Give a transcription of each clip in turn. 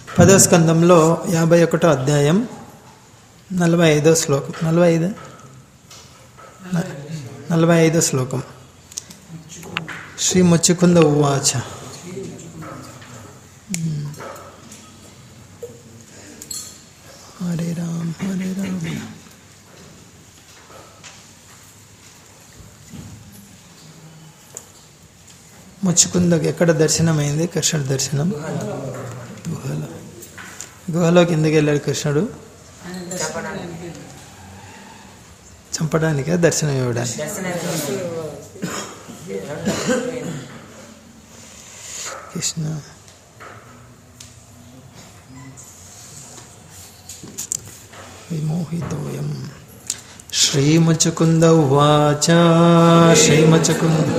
పదో స్కందంలో యాభై ఒకటో అధ్యాయం నలభై ఐదో శ్లోకం నలభై ఐదు నలభై ఐదో శ్లోకం శ్రీ ముచ్చుకుంద ఉవాచ హరే రామ్ హరే రామ్ ముచ్చుకుందకు ఎక్కడ దర్శనమైంది కృష్ణుడు దర్శనం గుహలో గుహలోకి ఎందుకు వెళ్ళాడు కృష్ణుడు చంపడానికే దర్శనం ఇవ్వడానికి కృష్ణ విమోహితోయం శ్రీముచుకుంద ఉవాచ శ్రీముచుకుంద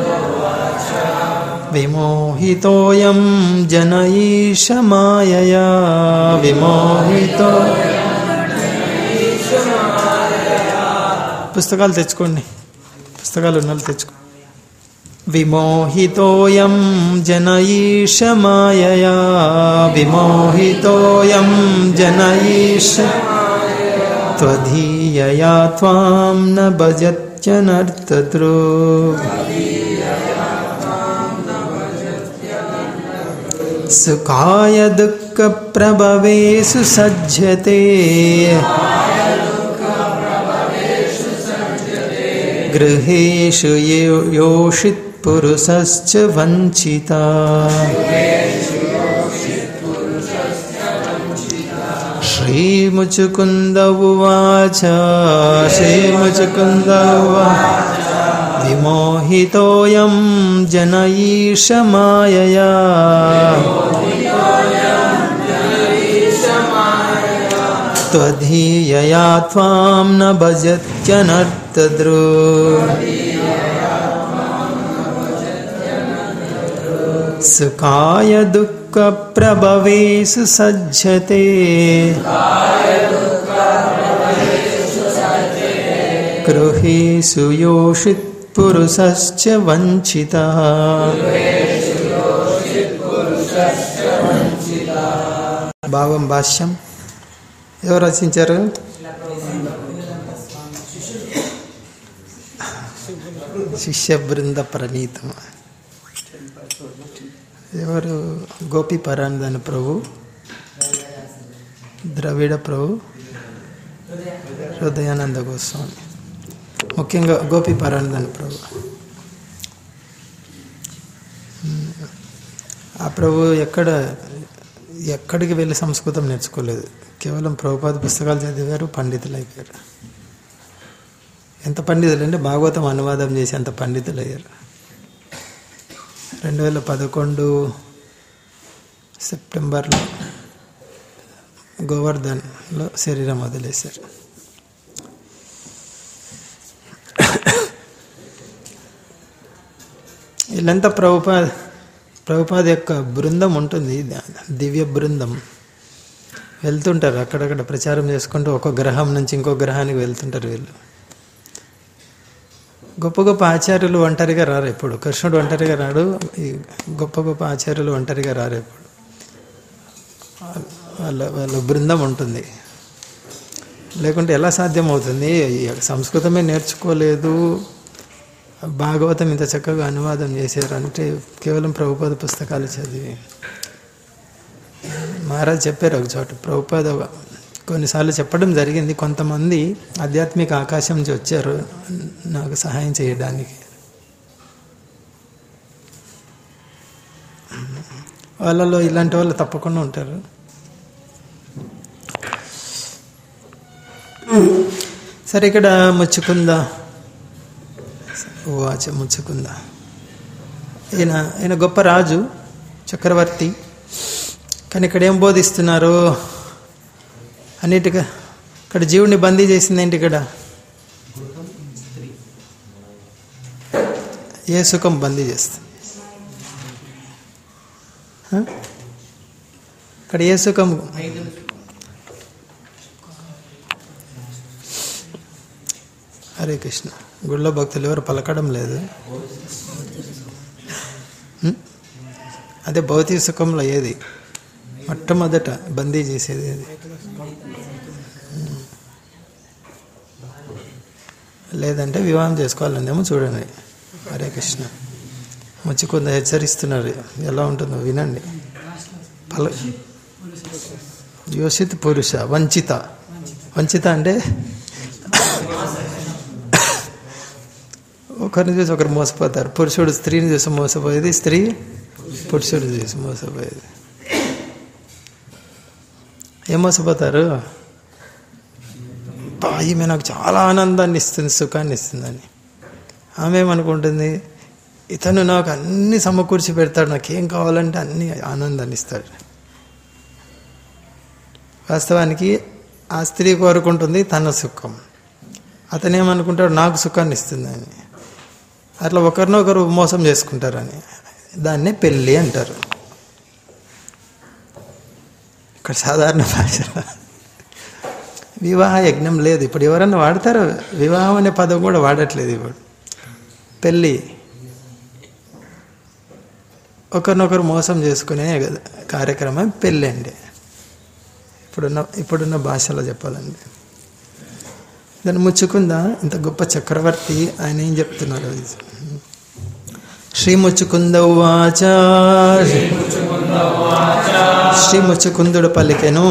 విమోహితోయం జనయీష మాయయా విమోహితో పుస్తకాలు తెచ్చుకోండి పుస్తకాలు ఉన్నలు తెచ్చుకో విమోహితోయం జనయీష మాయయా విమోహితోయం జనయీష త్వధీయయా త్వాం న భజత్యనర్తద్రో సుఖాయ దుఃఖ ప్రభవేషు సజ్జతే గృహేషు యో- యోషిత్ పురుషశ్చ వంచితా శ్రీముచుకుంద ఉవాచ శ్రీముచుకుంద ఉవాచ విమోహితోయం జనయీష మాయయా त्वधीयया त्वां न भजत्यनर्तद्रो सुखाय दुःखप्रभवेषु सज्जते गृहेषु योषित्पुरुषश्च वञ्चितः భావం భాష్యం ఎవరు రచించారు శిష్య బృంద ప్రణీతం ఎవరు గోపి పరాందన ప్రభు ద్రవిడ ప్రభు హృదయానంద గోస్వామి ముఖ్యంగా గోపి పరాందన ప్రభు ఆ ప్రభు ఎక్కడ ఎక్కడికి వెళ్ళి సంస్కృతం నేర్చుకోలేదు కేవలం ప్రభుపాద పుస్తకాలు చదివారు పండితులు అయిపోయారు ఎంత పండితులు అంటే భాగవతం అనువాదం చేసి అంత పండితులు అయ్యారు రెండు వేల పదకొండు సెప్టెంబర్లో గోవర్ధన్లో శరీరం వదిలేశారు వీళ్ళంతా ప్రభుపాద ప్రభుపాద యొక్క బృందం ఉంటుంది దివ్య బృందం వెళ్తుంటారు అక్కడక్కడ ప్రచారం చేసుకుంటూ ఒక గ్రహం నుంచి ఇంకో గ్రహానికి వెళ్తుంటారు వీళ్ళు గొప్ప గొప్ప ఆచార్యులు ఒంటరిగా రారు ఎప్పుడు కృష్ణుడు ఒంటరిగా రాడు ఈ గొప్ప గొప్ప ఆచార్యులు ఒంటరిగా రారు ఎప్పుడు వాళ్ళ వాళ్ళ బృందం ఉంటుంది లేకుంటే ఎలా సాధ్యమవుతుంది ఈ సంస్కృతమే నేర్చుకోలేదు భాగవతం ఇంత చక్కగా అనువాదం చేశారు అంటే కేవలం ప్రభుపాద పుస్తకాలు చదివి మహారాజ్ చెప్పారు ఒక చోట ప్రభుపాద కొన్నిసార్లు చెప్పడం జరిగింది కొంతమంది ఆధ్యాత్మిక ఆకాశం నుంచి వచ్చారు నాకు సహాయం చేయడానికి వాళ్ళలో ఇలాంటి వాళ్ళు తప్పకుండా ఉంటారు సరే ఇక్కడ ముచ్చుకుందా వాచ ముచ్చుకుందా ఈయన ఈయన గొప్ప రాజు చక్రవర్తి కానీ ఇక్కడ ఏం బోధిస్తున్నారు అన్నిటిగా ఇక్కడ జీవుడిని బందీ చేసింది ఏంటి ఇక్కడ ఏ సుఖం బందీ చేస్తుంది హ? ఇక్కడ ఏ సుఖం హరే కృష్ణ గుళ్ళో భక్తులు ఎవరు పలకడం లేదు హ్మ్? అదే భౌతిక సుఖంలో ఏది మొట్టమొదట బందీ చేసేది అది లేదంటే వివాహం చేసుకోవాలనేమో చూడండి హరే కృష్ణ వచ్చి కొంత హెచ్చరిస్తున్నారు ఎలా ఉంటుందో వినండి పల యోషిత్ పురుష వంచిత వంచిత అంటే ఒకరిని చూసి ఒకరు మోసపోతారు పురుషుడు స్త్రీని చూసి మోసపోయేది స్త్రీ పురుషుడు చూసి మోసపోయేది ఏం మోసపోతారు "అబ్బా, ఈమె నాకు చాలా ఆనందాన్ని ఇస్తుంది సుఖాన్ని ఇస్తుందని ఆమె ఏమనుకుంటుంది ఇతను నాకు అన్ని సమకూర్చి పెడతాడు నాకేం కావాలంటే అన్ని ఆనందాన్ని ఇస్తాడు వాస్తవానికి ఆ స్త్రీ కోరుకుంటుంది తన సుఖం అతను ఏమనుకుంటాడు నాకు సుఖాన్ని ఇస్తుందని అట్లా ఒకరినొకరు మోసం చేసుకుంటారని దాన్నే పెళ్ళి అంటారు ఇక్కడ సాధారణ భాష వివాహ యజ్ఞం లేదు ఇప్పుడు ఎవరన్నా వాడతారో వివాహం అనే పదం కూడా వాడట్లేదు ఇప్పుడు పెళ్ళి ఒకరినొకరు మోసం చేసుకునే కార్యక్రమం పెళ్ళి అండి ఇప్పుడున్న ఇప్పుడున్న భాషలో చెప్పాలండి దాన్ని ముచ్చుకుందా ఇంత గొప్ప చక్రవర్తి ఆయన ఏం చెప్తున్నారు శ్రీ ముచ్చుకుంద ఉవాచ శ్రీ ముచ్చుకుందుడు పలికెను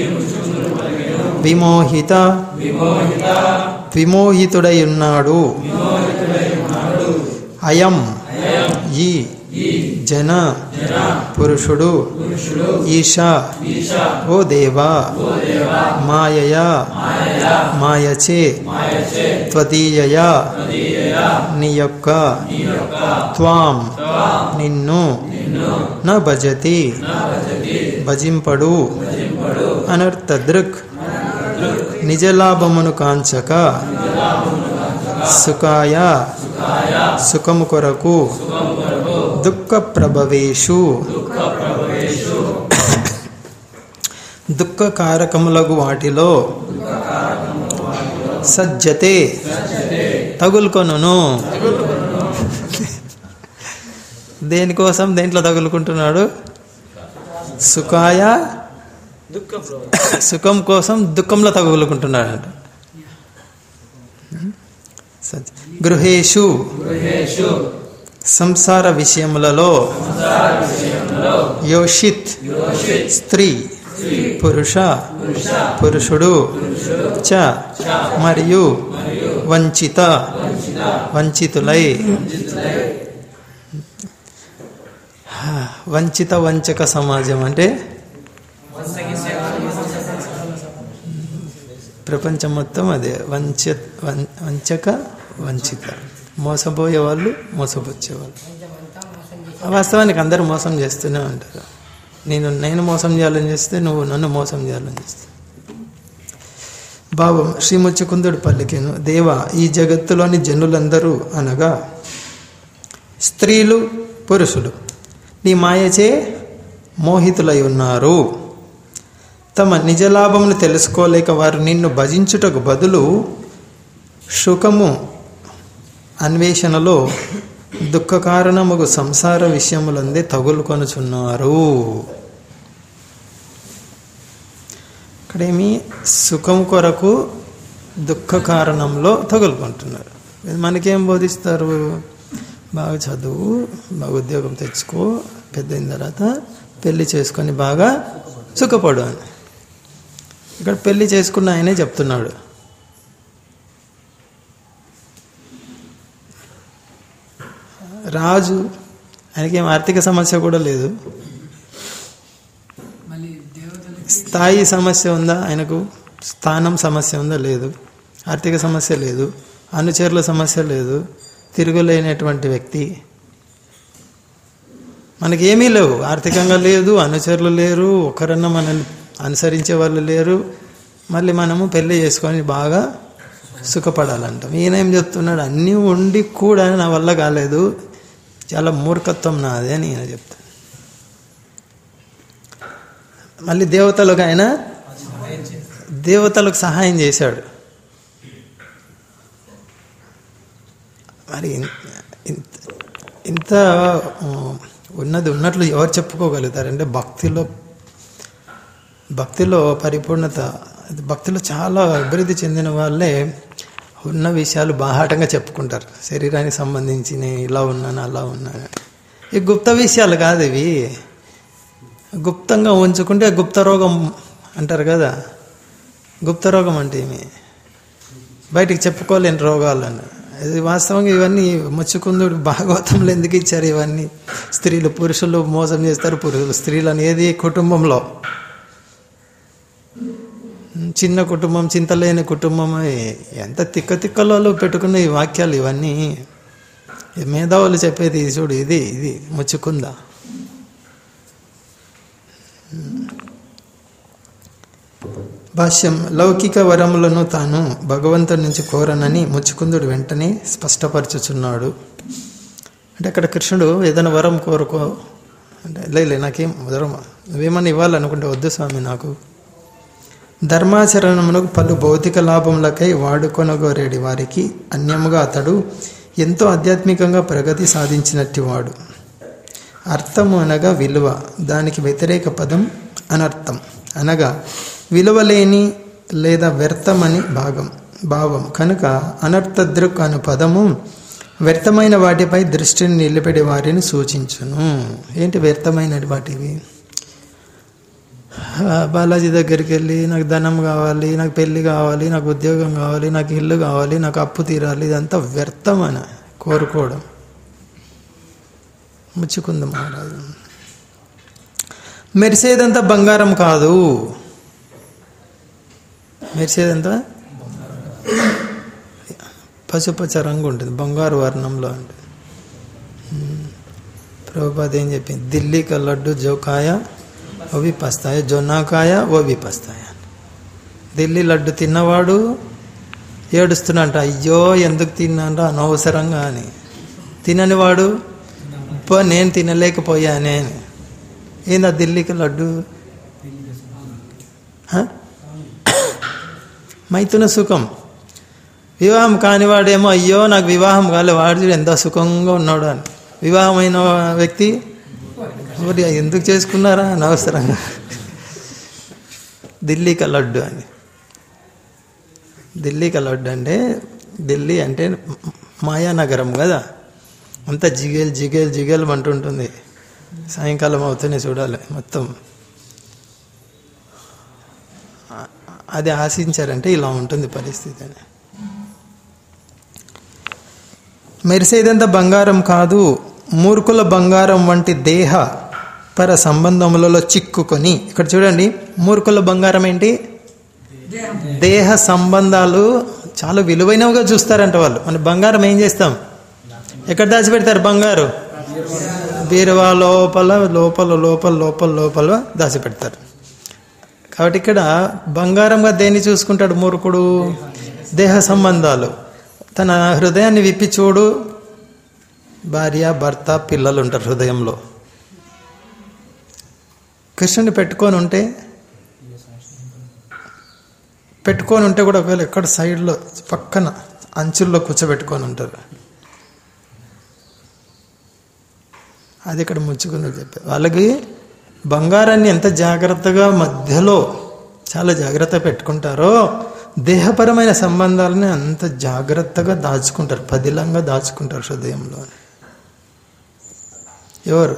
విమోహిత విమోహితుడై ఉన్నాడు అయం ఈ జన పురుషుడు ఈశా ఓ దేవా మాయయా మాయచే త్వదీయయా నీ యొక్క త్వాం నిన్ను న భజతి భజింపడు అనర్థదృక్ నిజలాభమును కాంచక సుఖాయ సుఖము కొరకు దుఃఖ ప్రభవేషు దుఃఖ కారకములగు వాటిలో సజ్జతే తగులుకొనును దేనికోసం దేంట్లో తగులుకుంటున్నాడు సుఖాయ సుఖం కోసం దుఃఖంలో తగులుకుంటున్నాడు సత్ గృహేషు సంసార విషయములలో యోషిత్ స్త్రీ పురుష పురుషుడు చ మరియు వంచిత వంచితులై వంచిత వంచక సమాజం అంటే ప్రపంచం మొత్తం అదే వంచ వం- వంచక వంచిత మోసపోయే వాళ్ళు మోసపుచ్చేవాళ్ళు వాస్తవానికి అందరూ మోసం చేస్తూనే ఉంటారు నేను నేను మోసం చేయాలని చేస్తే నువ్వు నన్ను మోసం చేయాలని చేస్తే భావం శ్రీముచ్చుకుందుడు పల్లికెను దేవ ఈ జగత్తులోని జనులందరూ అనగా స్త్రీలు పురుషులు నీ మాయచే మోహితులై ఉన్నారు తమ నిజలాభమును తెలుసుకోలేక వారు నిన్ను భజించుటకు బదులు సుఖము అన్వేషణలో దుఃఖ కారణముగు సంసార విషయములందే తగులుకొనుచున్నారు ఇక్కడేమి సుఖం కొరకు దుఃఖ కారణంలో తగులుకుంటున్నారు ఇది మనకేం బోధిస్తారు బాగా చదువు బాగా ఉద్యోగం తెచ్చుకో పెద్ద అయిన తర్వాత పెళ్లి చేసుకొని బాగా సుఖపడు అని ఇక్కడ పెళ్లి చేసుకున్న ఆయనే చెప్తున్నాడు రాజు ఆయనకేం ఆర్థిక సమస్య కూడా లేదు మళ్ళీ దేవతలు స్థాయి సమస్య ఉందా ఆయనకు స్థానం సమస్య ఉందా లేదు ఆర్థిక సమస్య లేదు అనుచరుల సమస్య లేదు తిరుగులేనటువంటి వ్యక్తి మనకేమీ లేవు ఆర్థికంగా లేదు అనుచరులు లేరు ఒకరన్నా మనల్ని అనుసరించే వాళ్ళు లేరు మళ్ళీ మనము పెళ్లి చేసుకొని బాగా సుఖపడాలంటాం ఈయన ఏం చెప్తున్నాడు అన్నీ ఉండి కూడా నా వల్ల కాలేదు చాలా మూర్ఖత్వం నాదే అని ఈయన చెప్తాడు మళ్ళీ దేవతలకు ఆయన దేవతలకు సహాయం చేశాడు మరి ఇన్- ఇంత ఇంత ఆ, ఉన్నది ఉన్నట్లు ఎవరు చెప్పుకోగలుగుతారంటే భక్తిలో భక్తిలో పరిపూర్ణత భక్తిలో చాలా అభివృద్ధి చెందిన వాళ్ళే ఉన్న విషయాలు బాహాటంగా చెప్పుకుంటారు శరీరానికి సంబంధించిన ఇలా ఉన్నాను అలా ఉన్నాను ఈ గుప్త విషయాలు కాదు ఇవి గుప్తంగా ఉంచుకుంటే గుప్త రోగం అంటారు కదా గుప్త రోగం అంటే ఏమి బయటికి చెప్పుకోలేని రోగాలను ఇది వాస్తవంగా ఇవన్నీ ముచ్చుకుందుడు భాగవతంలో ఎందుకు ఇచ్చారు ఇవన్నీ స్త్రీలు పురుషులు మోసం చేస్తారు పురుషులు స్త్రీలు అనేది కుటుంబంలో చిన్న కుటుంబం చింతలేని కుటుంబం ఎంత తిక్క తిక్కలలో పెట్టుకున్న ఈ వాక్యాలు ఇవన్నీ ఈ మేధావులు చెప్పేది ఇది చూడు ఇది ఇది ముచ్చుకుందా భాష్యం లౌకిక వరములను తాను భగవంతుడి నుంచి కోరనని ముచ్చుకుందుడు వెంటనే స్పష్టపరచుచున్నాడు అంటే అక్కడ కృష్ణుడు ఏదైనా వరం కోరుకో అంటే లేదు నాకేం వరం నువ్వేమన్నా ఇవ్వాలనుకుంటే వద్దు స్వామి నాకు ధర్మాచరణమునకు పలు భౌతిక లాభములకై వాడుకొనగోరేడి వారికి అన్యముగా అతడు ఎంతో ఆధ్యాత్మికంగా ప్రగతి సాధించినట్టి వాడు అర్థము అనగా విలువ దానికి వ్యతిరేక పదం అనర్థం అనగా విలువలేని లేదా వ్యర్థమని భాగం భావం కనుక అనర్థదృక్ అను పదము వ్యర్థమైన వాటిపై దృష్టిని నిలిపెడే వారిని సూచించును ఏంటి వ్యర్థమైన వాటివి ఆ, బాలాజీ దగ్గరికి వెళ్ళి నాకు ధనం కావాలి నాకు పెళ్లి కావాలి నాకు ఉద్యోగం కావాలి నాకు ఇల్లు కావాలి నాకు అప్పు తీరాలి ఇదంతా వ్యర్థం అని కోరుకోవడం ముచ్చుకుంది మహారాజు మెరిసేదంతా బంగారం కాదు మెరిసేదంతా పసుపచ్చ రంగు ఉంటుంది బంగారు వర్ణంలో ఉంటుంది ప్రభుపాద ఏం చెప్పింది ఢిల్లీ కా లడ్డు జో కాయ అవి పస్తాయ జో నా కాయ ఓ भी పస్తాయ ఢిల్లీ లడ్డు తిన్నవాడు ఏడుస్తున్నట్ట అయ్యో ఎందుకు తిన్నానరా అనవసరంగా అని తినని వాడు అబ్బా నేను తినలేకపోయానే అని ఏందా ఢిల్లీకి లడ్డు హ? మైథున సుఖం వివాహం కానివాడేమో అయ్యో నాకు వివాహం కాలే వాడు చూడు ఎంత సుఖంగా ఉన్నాడు అని వివాహమైన వ్యక్తి మరి ఎందుకు చేసుకున్నారా అనవసరంగా ఢిల్లీకి లడ్డు అని ఢిల్లీకి లడ్డు అంటే ఢిల్లీ అంటే మాయానగరం కదా అంతా జిగేల్ జిగేల్ జిగేల్ అంటుంటుంది సాయంకాలం అవుతూనే చూడాలి మొత్తం ఆ- అది ఆశించారంటే ఇలా ఉంటుంది పరిస్థితి అని మెరిసేదంతా బంగారం కాదు మూర్ఖుల బంగారం వంటి దేహ పర సంబంధములలో చిక్కుకొని ఇక్కడ చూడండి మూర్ఖుల బంగారం ఏంటి దేహ సంబంధాలు చాలా విలువైనవిగా చూస్తారంట వాళ్ళు మన బంగారం ఏం చేస్తాం ఎక్కడ దాచిపెడతారు బంగారు బీరువా లోపల లోపల లోపల లోపల లోపల దాచిపెడతారు కాబట్టి ఇక్కడ బంగారంగా దేన్ని చూసుకుంటాడు మూర్ఖుడు దేహ సంబంధాలు తన హృదయాన్ని విప్పి చూడు భార్య భర్త పిల్లలు ఉంటారు హృదయంలో కృష్ణుని పెట్టుకొని ఉంటే పెట్టుకొని ఉంటే కూడా ఒకవేళ ఎక్కడ సైడ్లో పక్కన అంచుల్లో కూర్చోబెట్టుకొని ఉంటారు అది ఇక్కడ ముచ్చుకుందని చెప్పారు వాళ్ళకి బంగారాన్ని ఎంత జాగ్రత్తగా మధ్యలో చాలా జాగ్రత్త పెట్టుకుంటారో దేహపరమైన సంబంధాలని అంత జాగ్రత్తగా దాచుకుంటారు పదిలంగా దాచుకుంటారు హృదయంలో ఎవరు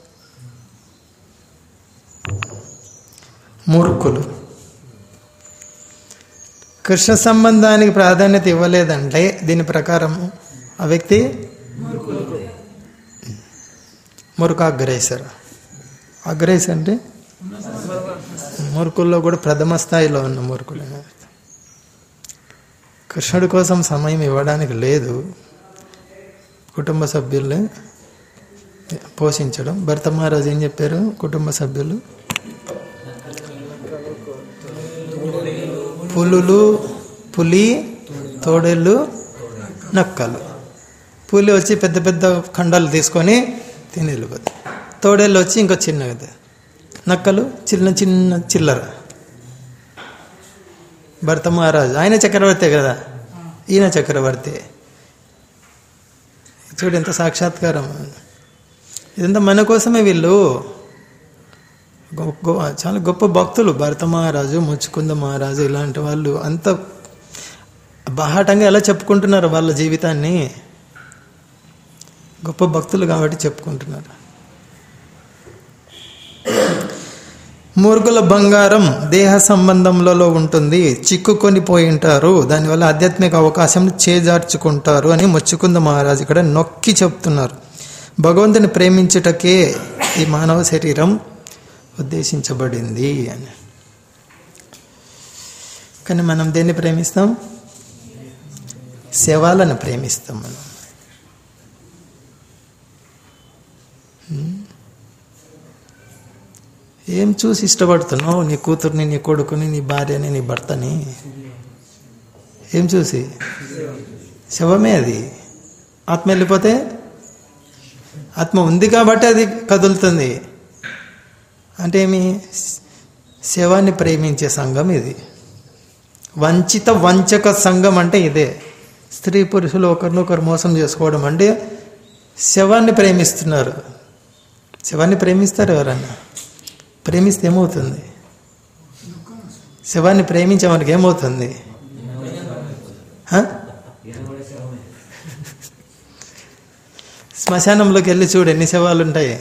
మూర్ఖులు కృష్ణ సంబంధానికి ప్రాధాన్యత ఇవ్వలేదంటే దీని ప్రకారం ఆ వ్యక్తి మురుకు అగ్రేసర్ అగ్రేస్ అంటే మూర్ఖుల్లో కూడా ప్రథమ స్థాయిలో ఉన్న మూర్ఖులు కృష్ణుడి కోసం సమయం ఇవ్వడానికి లేదు కుటుంబ సభ్యుల్ని పోషించడం భర్త మహారాజు ఏం చెప్పారు కుటుంబ సభ్యులు పులులు పులి తోడేళ్ళు నక్కలు పులి వచ్చి పెద్ద పెద్ద ఖండాలు తీసుకొని తిని వెళ్ళిపోతాయి తోడేళ్ళు వచ్చి ఇంకో చిన్నది నక్కలు చిన్న చిన్న చిల్లర భర్త మహారాజు ఆయన చక్రవర్తే కదా ఈయన చక్రవర్తి చూడు ఎంత సాక్షాత్కారం ఇదంతా మన కోసమే వీళ్ళు గొ- గొ- చాలా గొప్ప భక్తులు భరత మహారాజు ముచ్చుకుంద మహారాజు ఇలాంటి వాళ్ళు అంత బాహాటంగా ఎలా చెప్పుకుంటున్నారు వాళ్ళ జీవితాన్ని గొప్ప భక్తులు కాబట్టి చెప్పుకుంటున్నారు మూర్ఖుల బంగారం దేహ సంబంధములలో ఉంటుంది చిక్కుకొని పోయి ఉంటారు దానివల్ల ఆధ్యాత్మిక అవకాశం చేజార్చుకుంటారు అని ముచ్చుకుంద మహారాజు ఇక్కడ నొక్కి చెప్తున్నారు భగవంతుని ప్రేమించుటకే ఈ మానవ శరీరం ఉద్దేశించబడింది అని కానీ మనం దేన్ని ప్రేమిస్తాం శవాలను ప్రేమిస్తాం మనం ఏం చూసి ఇష్టపడుతున్నావు నీ కూతుర్ని నీ కొడుకుని నీ భార్యని నీ భర్తని ఏం చూసి శవమే అది ఆత్మ వెళ్ళిపోతే ఆత్మ ఉంది కాబట్టి అది కదులుతుంది అంటే ఏమి శవాన్ని ప్రేమించే సంఘం ఇది వంచిత వంచక సంఘం అంటే ఇదే స్త్రీ పురుషులు ఒకరినొకరు మోసం చేసుకోవడం అంటే శవాన్ని ప్రేమిస్తున్నారు శవాన్ని ప్రేమిస్తారు ఎవరన్నా ప్రేమిస్తే ఏమవుతుంది శవాన్ని ప్రేమించే మనకి ఏమవుతుంది హ? శ్మశానంలోకి వెళ్ళి చూడు ఎన్ని శవాలు ఉంటాయి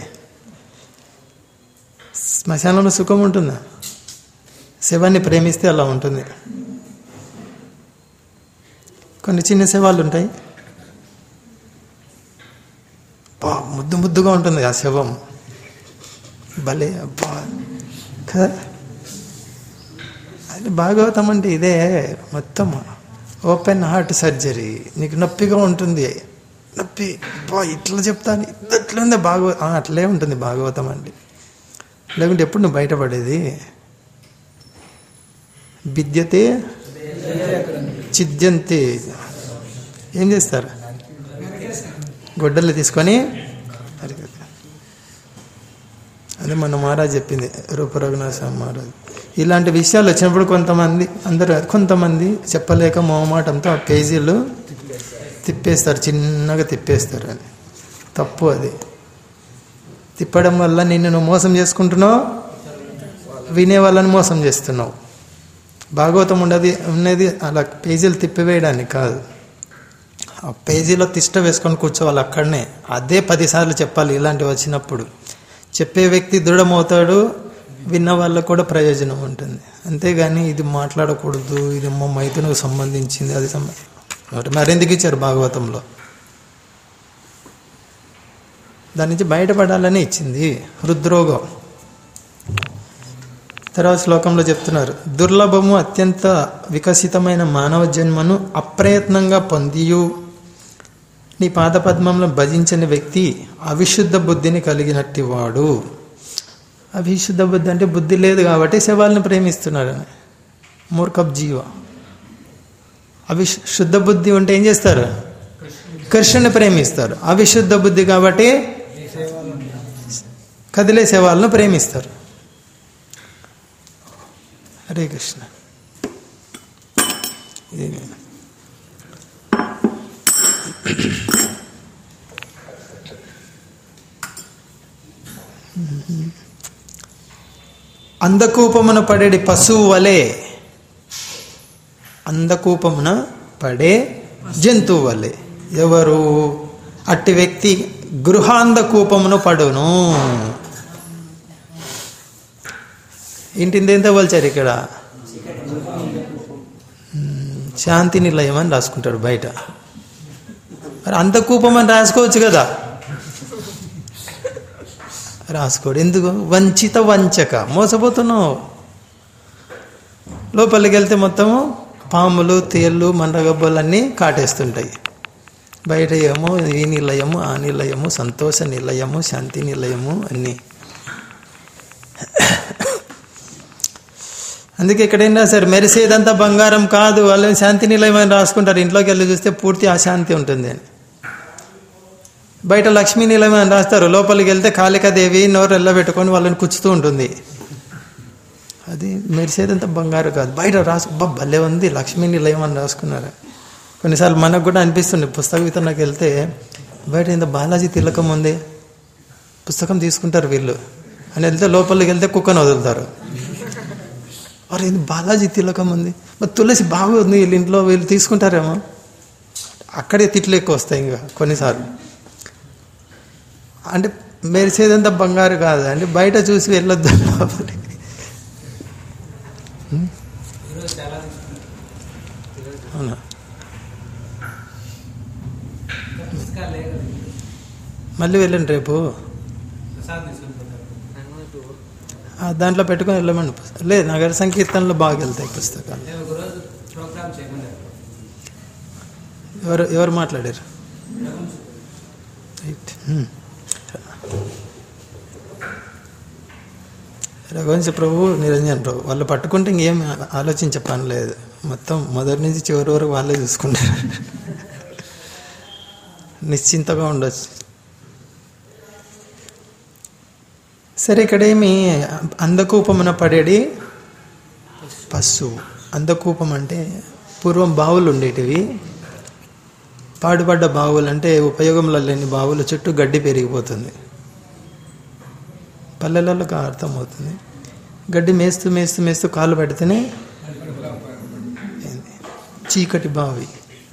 శ్మశానంలో సుఖం ఉంటుందా శవాన్ని ప్రేమిస్తే అలా ఉంటుంది కొన్ని చిన్న శవాలు ఉంటాయి బా ముద్దు ముద్దుగా ఉంటుంది ఆ శవం భలే అబ్బా కదా అది భాగవతం అంటే ఇదే మొత్తం ఓపెన్ హార్ట్ సర్జరీ నీకు నొప్పిగా ఉంటుంది నొప్పి బా ఇట్లా చెప్తాను ఇట్లా ఉంది భాగవ ఆ, అట్లే ఉంటుంది భాగవతం అండి లేకుంటే ఎప్పుడు నువ్వు బయటపడేది విద్యతే చిద్యంతే ఏం చేస్తారు గొడ్డలు తీసుకొని అరిగేస్తారు. అదే మన మహారాజ్ చెప్పింది రూప రఘునాథ స్వామి మహారాజ్ ఇలాంటి విషయాలు వచ్చినప్పుడు కొంతమంది అందరు కొంతమంది చెప్పలేక మొహమాటంతో ఆ పేజీలు తిప్పేస్తారు చిన్నగా తిప్పేస్తారు అని తప్పు అది తిప్పడం వల్ల నిన్ను నువ్వు మోసం చేసుకుంటున్నావు వినే వాళ్ళని మోసం చేస్తున్నావు భాగవతం ఉండదు ఉన్నది అలా పేజీలు తిప్పివేయడానికి కాదు ఆ పేజీలో తిష్ట వేసుకొని కూర్చోవాలి అక్కడనే అదే పదిసార్లు చెప్పాలి ఇలాంటివి వచ్చినప్పుడు చెప్పే వ్యక్తి దృఢమవుతాడు విన్న వాళ్ళకు కూడా ప్రయోజనం ఉంటుంది అంతేగాని ఇది మాట్లాడకూడదు ఇది మా మైతునకు సంబంధించింది అది సంబ- మరి మరెందుకు ఇచ్చారు భాగవతంలో దాని నుంచి బయటపడాలని ఇచ్చింది హృద్రోగం తర్వాత శ్లోకంలో చెప్తున్నారు దుర్లభము అత్యంత వికసితమైన మానవ జన్మను అప్రయత్నంగా పొందియు నీ పాదపద్మంలో భజించని వ్యక్తి అవిశుద్ధ బుద్ధిని కలిగినట్టి వాడు అవిశుద్ధ బుద్ధి అంటే బుద్ధి లేదు కాబట్టి శవాలను ప్రేమిస్తున్నాడు మూర్ఖప్ జీవ అవిశ్ శుద్ధ బుద్ధి ఉంటే ఏం చేస్తారు కృష్ణుని ప్రేమిస్తారు అవిశుద్ధ బుద్ధి కాబట్టి కదిలే శవాలను ప్రేమిస్తారు హరే కృష్ణ ఇది అందకూపమున పడేడి పశువు వలె అందకూపమున పడే జంతువు వలె ఎవరు అట్టి వ్యక్తి గృహాంధకూపమును పడును ఇంటిని దేంతో పోల్చారు ఇక్కడ మ్మ్, శాంతి నిలయం అని రాసుకుంటాడు బయట మరి అంతకూపం అని రాసుకోవచ్చు కదా రాసుకోడు ఎందుకు వంచిత వంచక మోసపోతున్నావు లోపలికి వెళ్తే మొత్తము పాములు తేళ్ళు మండగబ్బలు అన్నీ కాటేస్తుంటాయి బయట ఏమో ఈ నిలయము ఆ నిలయము సంతోష నిలయము శాంతి నిలయము అన్నీ అందుకే ఎక్కడైనా సరే మెరిసేదంతా బంగారం కాదు వాళ్ళు శాంతి నిలయం అని రాసుకుంటారు ఇంట్లోకి వెళ్ళి చూస్తే పూర్తి అశాంతి ఉంటుంది అని బయట లక్ష్మీ నిలయం అని రాస్తారు లోపలికి వెళ్తే కాళికాదేవి నోరు ఎల్లబెట్టుకొని వాళ్ళని కుచ్చుతూ ఉంటుంది అది మెరిసేదంతా బంగారు కాదు బయట రాసు అబ్బా భలే ఉంది లక్ష్మీ నిలయం అని రాసుకున్నారు కొన్నిసార్లు మనకు కూడా అనిపిస్తుంది పుస్తక వితరణకు వెళ్తే బయట ఇంత బాలాజీ తిలకం ఉంది పుస్తకం తీసుకుంటారు వీళ్ళు అని వెళ్తే లోపలికి వెళ్తే కుక్కను వదులుతారు మరి ఇది బాలాజీ తిలకం ఉంది మరి తులసి బాగుంది వీళ్ళ ఇంట్లో వీళ్ళు తీసుకుంటారేమో అక్కడే తిట్లు ఎక్కువ వస్తాయి ఇంకా కొన్నిసార్లు అంటే మెరిసేదంతా బంగారు కాదు అంటే బయట చూసి వెళ్ళొద్దు లోపలికి ఈరోజు చాలా అవునా పుస్తకాలు లేదు మళ్ళీ వెళ్ళండి రేపు ప్రసాద్ తీసుకొని పోతారు ఆ, దాంట్లో పెట్టుకొని వెళ్ళమండి లేదు నగర సంకీర్తనలో బాగా వెళ్తాయి పుస్తకాలు నేను ఒకరోజు ప్రోగ్రామ్ చేయమన్నారు ఎవరు ఎవరు మాట్లాడారు రైట్ హ్మ్. రఘువంశ ప్రభు నిరంజన్ ప్రభు వాళ్ళు పట్టుకుంటే ఇంకేం ఆలోచించే పని లేదు మొత్తం మొదటి నుంచి చివరి వరకు వాళ్ళే చూసుకుంటారు నిశ్చింతగా ఉండొచ్చు సరే ఇక్కడేమి అందకూపమున పడేడి పశువు అందకూపం అంటే పూర్వం బావులు ఉండేటివి పాడుపడ్డ బావులు అంటే ఉపయోగంలో లేని బావుల చుట్టూ గడ్డి పెరిగిపోతుంది పల్లెలలో అర్థమవుతుంది గడ్డి మేస్తూ మేస్తూ మేస్తూ కాలు పెడితేనే ఏంది? చీకటి బావి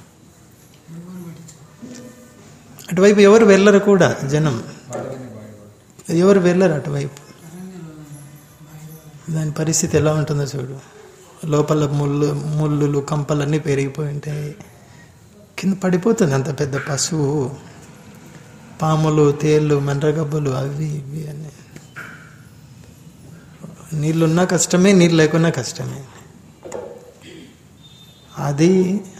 అటువైపు ఎవరు వెళ్ళరు కూడా జనం ఎవరు వెళ్ళరు అటువైపు దాని పరిస్థితి ఎలా ఉంటుందో చూడు లోపల ముళ్ళు ముళ్ళులు కంపలన్నీ పెరిగిపోయి ఉంటాయి కింద పడిపోతుంది అంత పెద్ద పశువు పాములు తేళ్ళు మండ్రగబ్బలు అవి ఇవి అని నీళ్ళున్నా కష్టమే నీళ్ళు లేకున్నా కష్టమే అది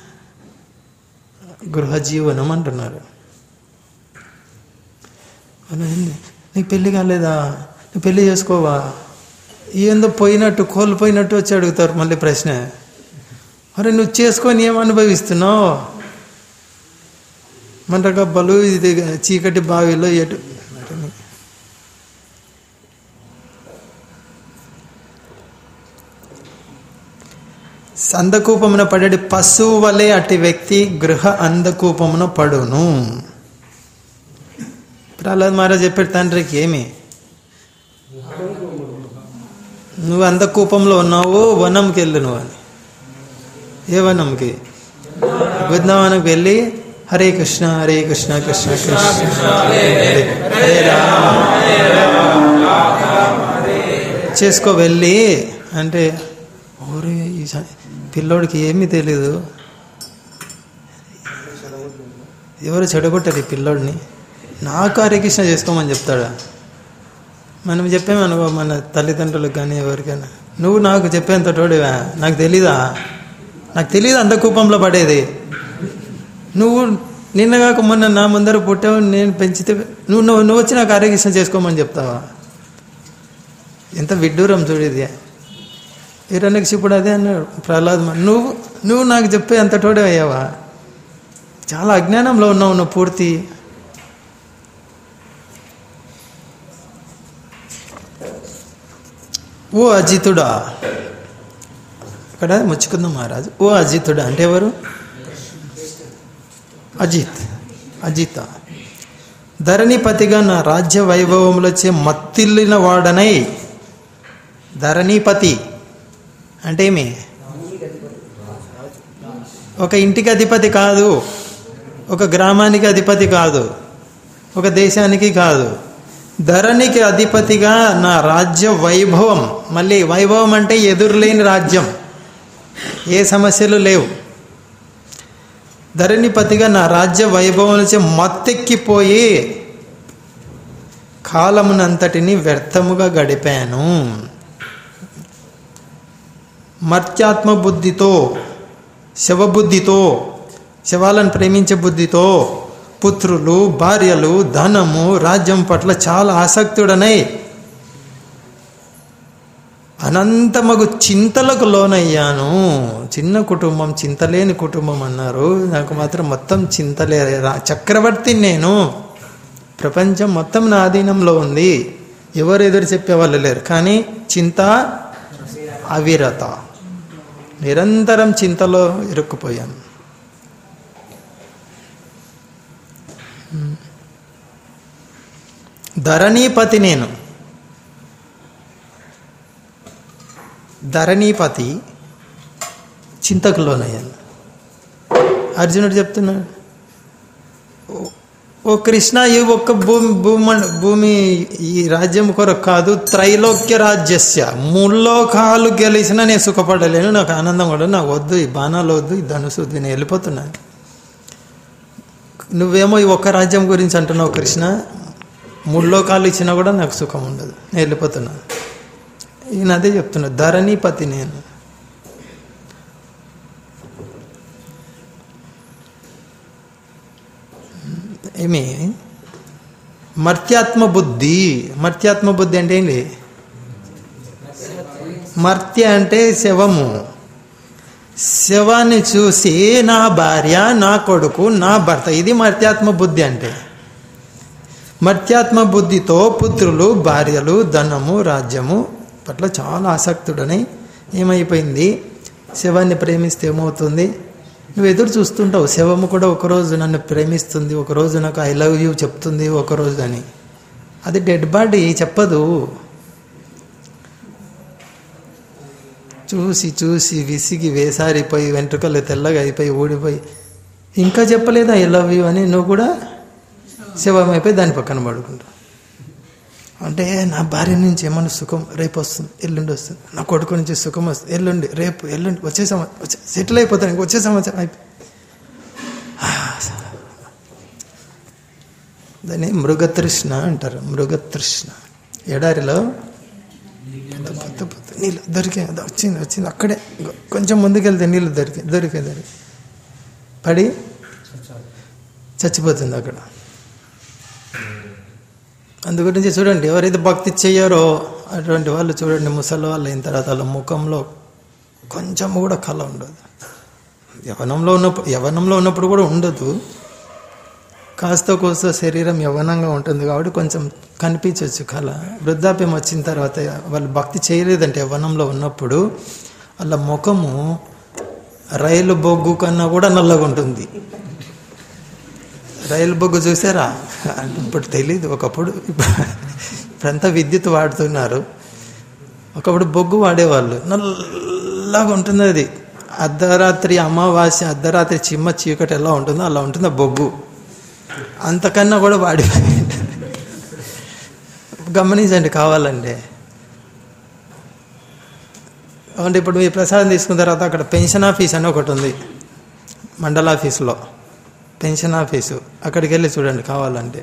గృహజీవనం అంటున్నారు అవునా ఏంది? నీకు పెళ్లి కాలేదా నువ్వు పెళ్లి చేసుకోవా ఏందో పోయినట్టు కోల్పోయినట్టు వచ్చి అడుగుతారు మళ్ళీ ప్రశ్న అరే నువ్వు చేసుకొని ఏం అనుభవిస్తున్నావు మంటగబ్బలు ఇది చీకటి బావిలో ఎటు అంధకూపమున పడేటి పశువు వలె అట్టి వ్యక్తి గృహ అంధకూపమున పడును ప్రహ్లాద్ మహారాజ్ చెప్పాడు తండ్రికి ఏమి నువ్వు అంధకూపంలో ఉన్నావు వనంకి వెళ్ళు నువ్వు అని ఏ వనంకి బృందావనంకి వెళ్ళి హరే కృష్ణ హరే కృష్ణ కృష్ణ కృష్ణ హరే హరే రామ చేసుకో వెళ్ళి అంటే ఓరే ఈ స- పిల్లోడికి ఏమీ తెలీదు ఎవరు చెడగొట్టారు ఈ పిల్లోడిని నాకు హరే కృష్ణ చేసుకోమని చెప్తాడా మనం చెప్పామనుకో మన తల్లిదండ్రులకు కానీ ఎవరికైనా నువ్వు నాకు చెప్పేంత తోడివా నాకు తెలీదా నాకు తెలియదు అంత కూపంలో పడేది నువ్వు నిన్నగాక మొన్న నా ముందర పుట్టావు నేను పెంచితే నువ్వు నువ్వు నువ్వు వచ్చి నాకు ఆరోగ్యం చేసుకోమని చెప్తావా ఎంత విడ్డూరం చూడేది హిరణ్యక్షిపుడు అదే అన్నాడు ప్రహ్లాద్ మహా- నువ్వు నువ్వు నాకు చెప్పే అంత తోడే అయ్యావా చాలా అజ్ఞానంలో ఉన్నావు నువ్వు పూర్తి ఓ అజితుడా ఇక్కడ ముచ్చుకుంద మహారాజు ఓ అజితుడా అంటే ఎవరు అజిత్ అజిత ధరణిపతిగా నా రాజ్య వైభవములచే మత్తిల్లిన వాడనై ధరణిపతి అంటే ఏమి ఒక ఇంటికి అధిపతి కాదు ఒక గ్రామానికి అధిపతి కాదు ఒక దేశానికి కాదు ధరణికి అధిపతిగా నా రాజ్య వైభవం మళ్ళీ వైభవం అంటే ఎదురులేని రాజ్యం ఏ సమస్యలు లేవు ధరణిపతిగా నా రాజ్య వైభవం నుంచి మత్తెక్కిపోయి కాలమునంతటిని వ్యర్థముగా గడిపాను మర్త్యాత్మ బుద్ధితో శవబుద్ధితో శవాలను ప్రేమించే బుద్ధితో పుత్రులు భార్యలు ధనము రాజ్యం పట్ల చాలా ఆసక్తుడనై అనంతమగు చింతలకు లోనయ్యాను చిన్న కుటుంబం చింతలేని కుటుంబం అన్నారు నాకు మాత్రం మొత్తం చింతలే రా- చక్రవర్తి నేను ప్రపంచం మొత్తం నా ఆధీనంలో ఉంది ఎవరు ఎదురు చెప్పేవాళ్ళు లేరు కానీ చింత అవిరత నిరంతరం చింతలో ఇరుక్కుపోయాను ధరణీపతి నేను ధరణీపతి చింతకు లోనయ్యాను అర్జునుడు చెప్తున్నాడు "ఓ- ఓ కృష్ణ ఈ ఒక్క భూమి భూమి భూమి ఈ రాజ్యం కొరకు కాదు త్రైలోక్య రాజ్యస్య ముల్లోకాలు గెలిచినా నేను సుఖపడలేను నాకు ఆనందం కూడా నాకు వద్దు ఈ బాణాలు వద్దు ఈ ధనుసు వద్దు నేను వెళ్ళిపోతున్నాను నువ్వేమో ఈ ఒక్క రాజ్యం గురించి అంటున్నావు కృష్ణ ముల్లోకాలు ఇచ్చినా కూడా నాకు సుఖం ఉండదు నేను వెళ్ళిపోతున్నాను ఈయన అదే చెప్తున్నా ధరణీపతి నేను ఏమి మర్త్యాత్మ బుద్ధి మర్త్యాత్మ బుద్ధి అంటే ఏంటి మర్త్య అంటే శవము శవాన్ని చూసి నా భార్య నా కొడుకు నా భర్త ఇది మర్త్యాత్మ బుద్ధి అంటే మర్త్యాత్మ బుద్ధితో పుత్రులు భార్యలు ధనము రాజ్యము పట్ల చాలా ఆసక్తుడని ఏమైపోయింది శవాన్ని ప్రేమిస్తే ఏమవుతుంది నువ్వు ఎదురు చూస్తుంటావు శవము కూడా ఒకరోజు నన్ను ప్రేమిస్తుంది ఒకరోజు నాకు ఐ లవ్ యూ చెప్తుంది ఒకరోజు అని అది డెడ్ బాడీ చెప్పదు చూసి చూసి విసిగి వేసారిపోయి వెంట్రుకలు తెల్లగా అయిపోయి ఊడిపోయి ఇంకా చెప్పలేదా ఐ లవ్ యూ అని నువ్వు కూడా శవం అయిపోయి దాని పక్కన పడుకుంటావు అంటే నా భార్య నుంచి ఏమన్నా సుఖం రేపు వస్తుంది ఎల్లుండి వస్తుంది నా కొడుకు నుంచి సుఖం వస్తుంది ఎల్లుండి రేపు ఎల్లుండి వచ్చే సంవత్సరం వచ్చే సెటిల్ అయిపోతాను ఇంక వచ్చే సంవత్సరం అయిపోయి దాన్ని మృగతృష్ణ అంటారు మృగతృష్ణ ఎడారిలో పొద్దు పొద్దు పొద్దు నీళ్ళు దొరికాయి అది వచ్చింది వచ్చింది అక్కడే ఇంకో కొంచెం ముందుకెళ్తే నీళ్ళు దొరికాయి దొరికాయి దొరికాయి పడి చచ్చిపోతుంది అక్కడ అందు గురించి చూడండి ఎవరైతే భక్తి చెయ్యారో అటువంటి వాళ్ళు చూడండి ముసలి వాళ్ళు అయిన తర్వాత వాళ్ళ ముఖంలో కొంచెం కూడా కళ ఉండదు యవనంలో ఉన్నప్పుడు యవనంలో ఉన్నప్పుడు కూడా ఉండదు కాస్త కోస్త శరీరం యవనంగా ఉంటుంది కాబట్టి కొంచెం కనిపించవచ్చు కళ వృద్ధాప్యం వచ్చిన తర్వాత వాళ్ళు భక్తి చేయలేదంటే యవనంలో ఉన్నప్పుడు వాళ్ళ ముఖము రైలు బొగ్గు కన్నా కూడా నల్లగా ఉంటుంది రైలు బొగ్గు చూసారా అంటే ఇప్పుడు తెలియదు ఒకప్పుడు ఇప్పుడంతా విద్యుత్ వాడుతున్నారు ఒకప్పుడు బొగ్గు వాడేవాళ్ళు నల్లగా ఉంటుంది అది అర్ధరాత్రి అమావాస్య అర్ధరాత్రి చిమ్మ చీకటి ఎలా ఉంటుందో అలా ఉంటుంది ఆ బొగ్గు అంతకన్నా కూడా వాడి గమనించండి కావాలండి అంటే ఇప్పుడు మీ ప్రసాదం తీసుకున్న తర్వాత అక్కడ పెన్షన్ ఆఫీస్ అని ఒకటి ఉంది మండల ఆఫీస్లో పెన్షన్ ఆఫీసు అక్కడికి వెళ్ళి చూడండి కావాలంటే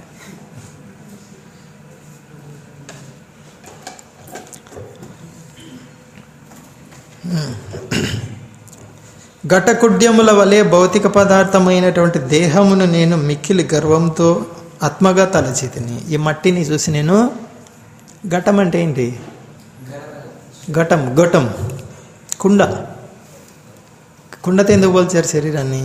ఘటకుడ్యముల వలె భౌతిక పదార్థమైనటువంటి దేహమును నేను మిక్కిలి గర్వంతో ఆత్మగా తలచితిని ఈ మట్టిని చూసి నేను ఘటం అంటే ఏంటి ఘటం ఘటం కుండ కుండతో ఎందుకు పోల్చారు శరీరాన్ని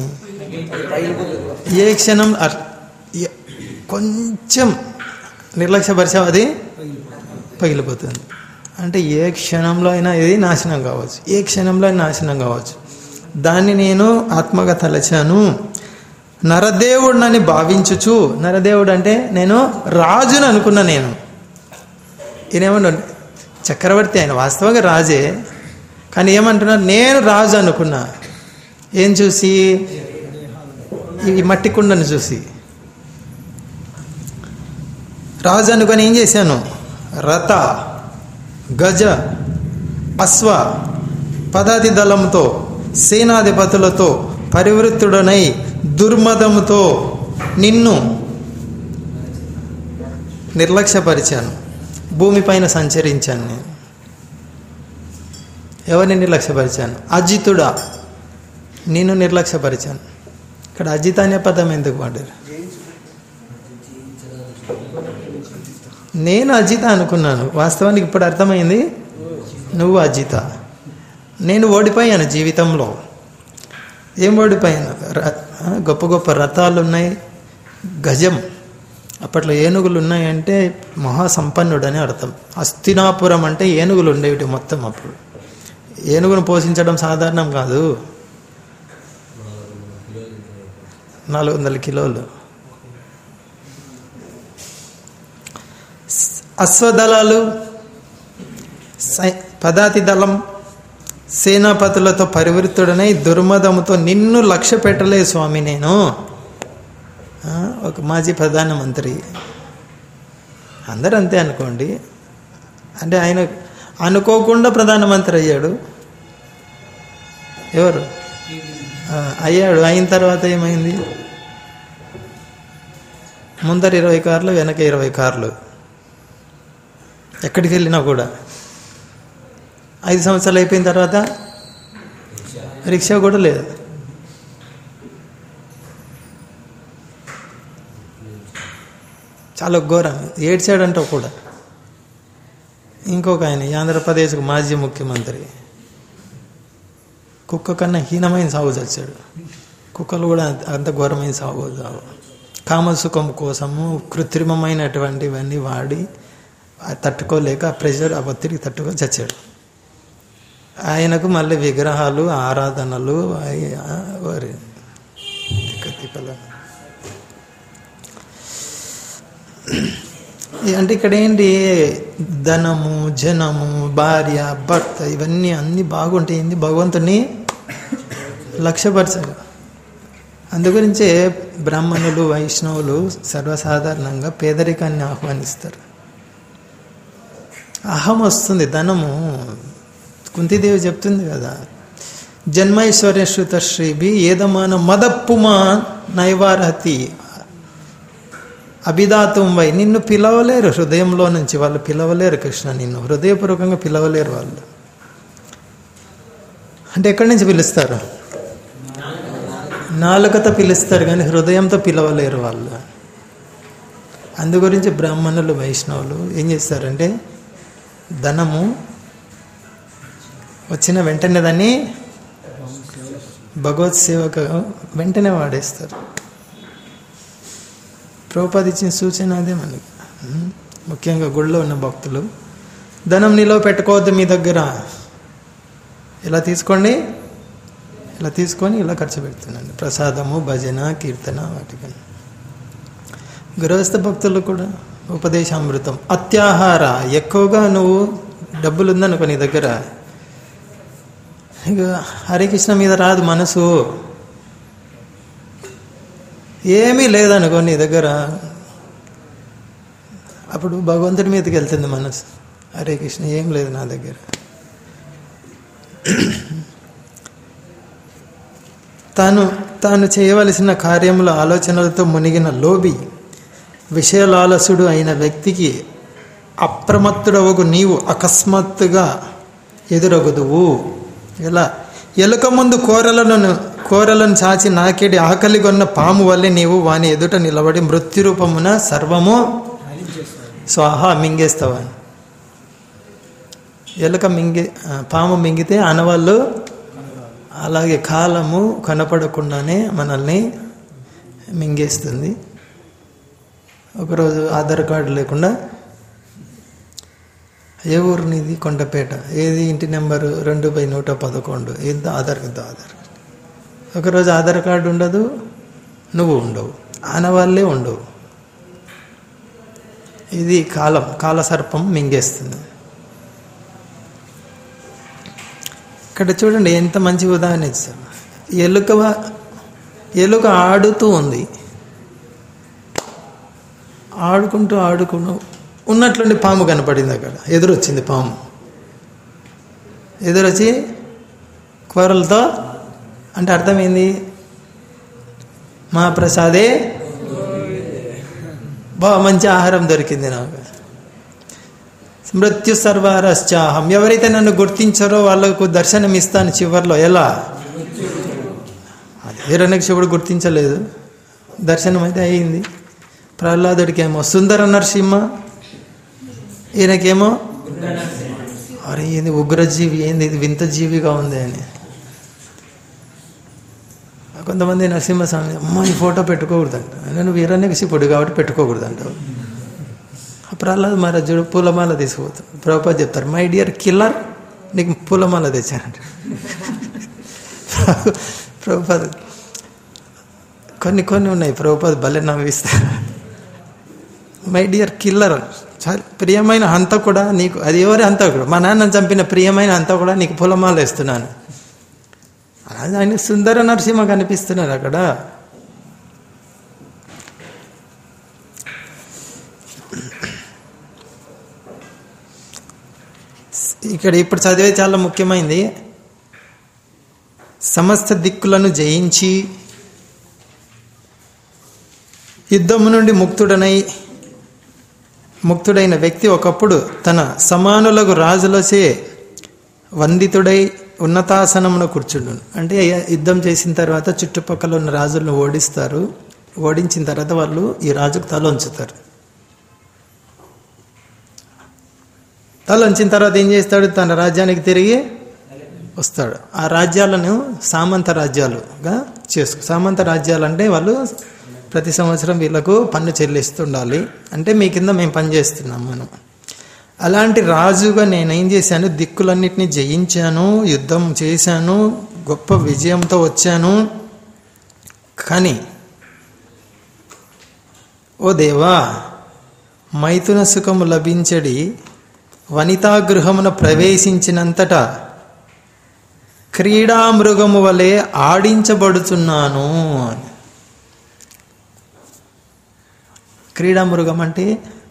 ఏ క్షణం అర్- ఏ- కొంచెం నిర్లక్ష్యపరిచావు అది పగిలిపోతుంది అంటే ఏ క్షణంలో అయినా ఇది నాశనం కావచ్చు ఏ క్షణంలో అయినా నాశనం కావచ్చు దాన్ని నేను ఆత్మగా తలచాను నరదేవుడినని భావించుచు నరదేవుడు అంటే నేను రాజుని అనుకున్నా నేను ఈయనేమన్నా చక్రవర్తి ఆయన వాస్తవంగా రాజే కానీ ఏమంటున్నారు నేను రాజు అనుకున్నా ఏం చూసి ఈ మట్టి కుండను చూసి రాజు అనుకొని ఏం చేశాను రథ గజ అశ్వ పదాతి దళంతో సేనాధిపతులతో పరివృత్తుడనై దుర్మదముతో నిన్ను నిర్లక్ష్యపరిచాను భూమిపైన సంచరించాను నేను ఎవరిని నిర్లక్ష్యపరిచాను అజితుడా నేను నిర్లక్ష్యపరిచాను ఇక్కడ అజిత్ అనే పదం ఎందుకు వాడారు నేను అజిత అనుకున్నాను వాస్తవానికి ఇప్పుడు అర్థమైంది నువ్వు అజిత నేను ఓడిపోయాను జీవితంలో ఏం ఓడిపోయాను ర- ఆ, గొప్ప గొప్ప రథాలు ఉన్నాయి గజం అప్పట్లో ఏనుగులు ఉన్నాయంటే మహాసంపన్నుడు అని అర్థం అస్థినాపురం అంటే ఏనుగులు ఉండేవి మొత్తం అప్పుడు ఏనుగును పోషించడం సాధారణం కాదు నాలుగు వందల కిలోలు అశ్వదళాలు సై పదాతి దళం సేనాపతులతో పరివృత్తుడనై దుర్మదముతో నిన్ను లక్ష్య పెట్టలే స్వామి నేను ఆ, ఒక మాజీ ప్రధానమంత్రి అందరూ అంతే అనుకోండి అంటే ఆయన అనుకోకుండా ప్రధానమంత్రి అయ్యాడు ఎవరు ఆ, అయ్యాడు అయిన తర్వాత ఏమైంది ముందర ఇరవై కార్లు వెనక ఇరవై కార్లు ఎక్కడికి వెళ్ళినా కూడా ఐదు సంవత్సరాలు అయిపోయిన తర్వాత రిక్షా కూడా లేదు చాలా ఘోరం ఏడ్చాడంటావు కూడా ఇంకొక ఆయన ఈ ఆంధ్రప్రదేశ్కు మాజీ ముఖ్యమంత్రి కుక్క కన్నా హీనమైన సాగు చచ్చాడు కుక్కలు కూడా అంత- అంత ఘోరమైన సాగు సాగు కామసుఖం కోసము కృత్రిమమైనటువంటివన్నీ వాడి ఆ తట్టుకోలేక ఆ ప్రెషర్ ఆ ఒత్తిడికి తట్టుకొని చచ్చాడు ఆయనకు మళ్ళీ విగ్రహాలు ఆరాధనలు అయి- ఆ, వారి తిక్క తిక్కలు. ఈ- అంటే ఇక్కడ ఏంటి ధనము జనము భార్య భర్త ఇవన్నీ అన్నీ బాగుంటాయి ఏంది భగవంతుని లక్ష్యపరచాలి అందుగురించే బ్రాహ్మణులు వైష్ణవులు సర్వసాధారణంగా పేదరికాన్ని ఆహ్వానిస్తారు అహం వస్తుంది ధనము కుంతిదేవి చెప్తుంది కదా జన్మైశ్వర్య శ్రుత శ్రీభి ఏదమాన మదప్పుమా నైవారహతి అభిదాతం వై నిన్ను పిలవలేరు హృదయంలో నుంచి వాళ్ళు పిలవలేరు కృష్ణ నిన్ను హృదయపూర్వకంగా పిలవలేరు వాళ్ళు అంటే ఎక్కడి నుంచి పిలుస్తారు నాలుకతో పిలుస్తారు కానీ హృదయంతో పిలవలేరు వాళ్ళు అందుగురించి బ్రాహ్మణులు వైష్ణవులు ఏం చేస్తారంటే ధనము వచ్చిన వెంటనే దాన్ని భగవత్ సేవకు వెంటనే వాడేస్తారు ప్రభుపాద ఇచ్చిన సూచన అదే మనకి ఉం? ముఖ్యంగా గుడిలో ఉన్న భక్తులు ధనం నిలవ పెట్టుకోవద్దు మీ దగ్గర ఇలా తీసుకోండి ఇలా తీసుకొని ఇలా ఖర్చు పెడుతున్నాను ప్రసాదము భజన కీర్తన వాటికని గృహస్థ భక్తులు కూడా ఉపదేశామృతం అత్యాహార ఎక్కువగా నువ్వు డబ్బులు ఉందనుకో నీ దగ్గర ఇక హరికృష్ణ మీద రాదు మనసు ఏమీ లేదనుకో నీ దగ్గర అప్పుడు భగవంతుడి మీదకి వెళ్తుంది మనసు హరే కృష్ణ ఏం లేదు నా దగ్గర తాను తాను చేయవలసిన కార్యముల ఆలోచనలతో మునిగిన లోబి విషయలాలసుడు అయిన వ్యక్తికి అప్రమత్తుడవగు నీవు అకస్మాత్తుగా ఎదురొగదువు ఎలా ఎలుక ముందు కోరలను కోరలను చాచి నాకేడి ఆకలిగొన్న పాము వల్లే నీవు వాని ఎదుట నిలబడి మృత్యు రూపమున సర్వము స్వాహ మింగేస్తావా ఎలుక మింగి ఆ, పాము మింగితే అనవాళ్ళు అలాగే కాలము కనపడకుండానే మనల్ని మింగేస్తుంది ఒకరోజు ఆధార్ కార్డు లేకుండా ఏ ఊరు నీది కొండపేట ఏది ఇంటి నెంబరు రెండు బై నూట పదకొండు ఎంత ఆధార్ కదా ఆధార్ కార్డు ఒకరోజు ఆధార్ కార్డు ఉండదు నువ్వు ఉండవు ఆనవాళ్ళే ఉండవు ఇది కాలం కాలసర్పం మింగేస్తుంది ఇక్కడ చూడండి ఎంత మంచి ఉదాహరణ ఇచ్చారు ఎలుక ఎలుక ఆడుతూ ఉంది ఆడుకుంటూ ఆడుకుంటూ ఉన్నట్లుండి పాము కనపడింది అక్కడ ఎదురొచ్చింది పాము ఎదురొచ్చి కూరలతో అంటే అర్థమైంది మా ప్రసాదే బా మంచి ఆహారం దొరికింది నాకు మృత్యు సర్వారశ్చాహం ఎవరైతే నన్ను గుర్తించారో వాళ్ళకు దర్శనం ఇస్తాను చివర్లో ఎలా అది హిరణ్యక్షుడు గుర్తించలేదు దర్శనం అయితే అయింది ప్రహ్లాదుడికేమో సుందర నరసింహ ఈయనకేమో అరే ఏంది ఉగ్రజీవి ఏంది ఇది వింత జీవిగా ఉంది అని కొంతమంది నరసింహస్వామి అమ్మ ఈ ఫోటో పెట్టుకోకూడదంట నేను వీరన్యకశిపుడు కాబట్టి పెట్టుకోకూడదు అంటావు ప్రహ్లాద్ మహారాజుడు పూలమాల తీసుకుపోతాడు ప్రభుపాద్ చెప్తారు మై డియర్ కిల్లర్ నీకు పూలమాల తెచ్చానంట ప్రభుపాద్ కొన్ని కొన్ని ఉన్నాయి ప్రభుపాద్ భలే నవ్విస్తారు మై డియర్ కిల్లర్ చాలా ప్రియమైన హంత కూడా నీకు అది ఎవరి హంతకుడు మా నాన్న చంపిన ప్రియమైన హంత కూడా నీకు పొలమాల వేస్తున్నాను అది ఆయన సుందర నరసింహ కనిపిస్తున్నారు అక్కడ ఇక్కడ ఇప్పుడు చదివే చాలా ముఖ్యమైనది సమస్త దిక్కులను జయించి యుద్ధము నుండి ముక్తుడనై ముక్తుడైన వ్యక్తి ఒకప్పుడు తన సమానులకు రాజులసే వందితుడై ఉన్నతాసనమున కూర్చుండు అంటే యుద్ధం చేసిన తర్వాత చుట్టుపక్కల ఉన్న రాజులను ఓడిస్తారు ఓడించిన తర్వాత వాళ్ళు ఈ రాజుకు తల ఉంచుతారు తల ఉంచిన తర్వాత ఏం చేస్తాడు తన రాజ్యానికి తిరిగి వస్తాడు ఆ రాజ్యాలను సామంత రాజ్యాలుగా చేసుకు సామంత రాజ్యాలు అంటే వాళ్ళు ప్రతి సంవత్సరం వీళ్ళకు పన్ను చెల్లిస్తుండాలి అంటే మీ కింద మేము పని చేస్తున్నాం మనం అలాంటి రాజుగా నేనేం చేశాను దిక్కులన్నిటిని జయించాను యుద్ధం చేశాను గొప్ప విజయంతో వచ్చాను కానీ ఓ దేవా మైథున సుఖము లభించడి వనితాగృహమున ప్రవేశించినంతటా క్రీడామృగము వలె ఆడించబడుతున్నాను అని క్రీడామృగం అంటే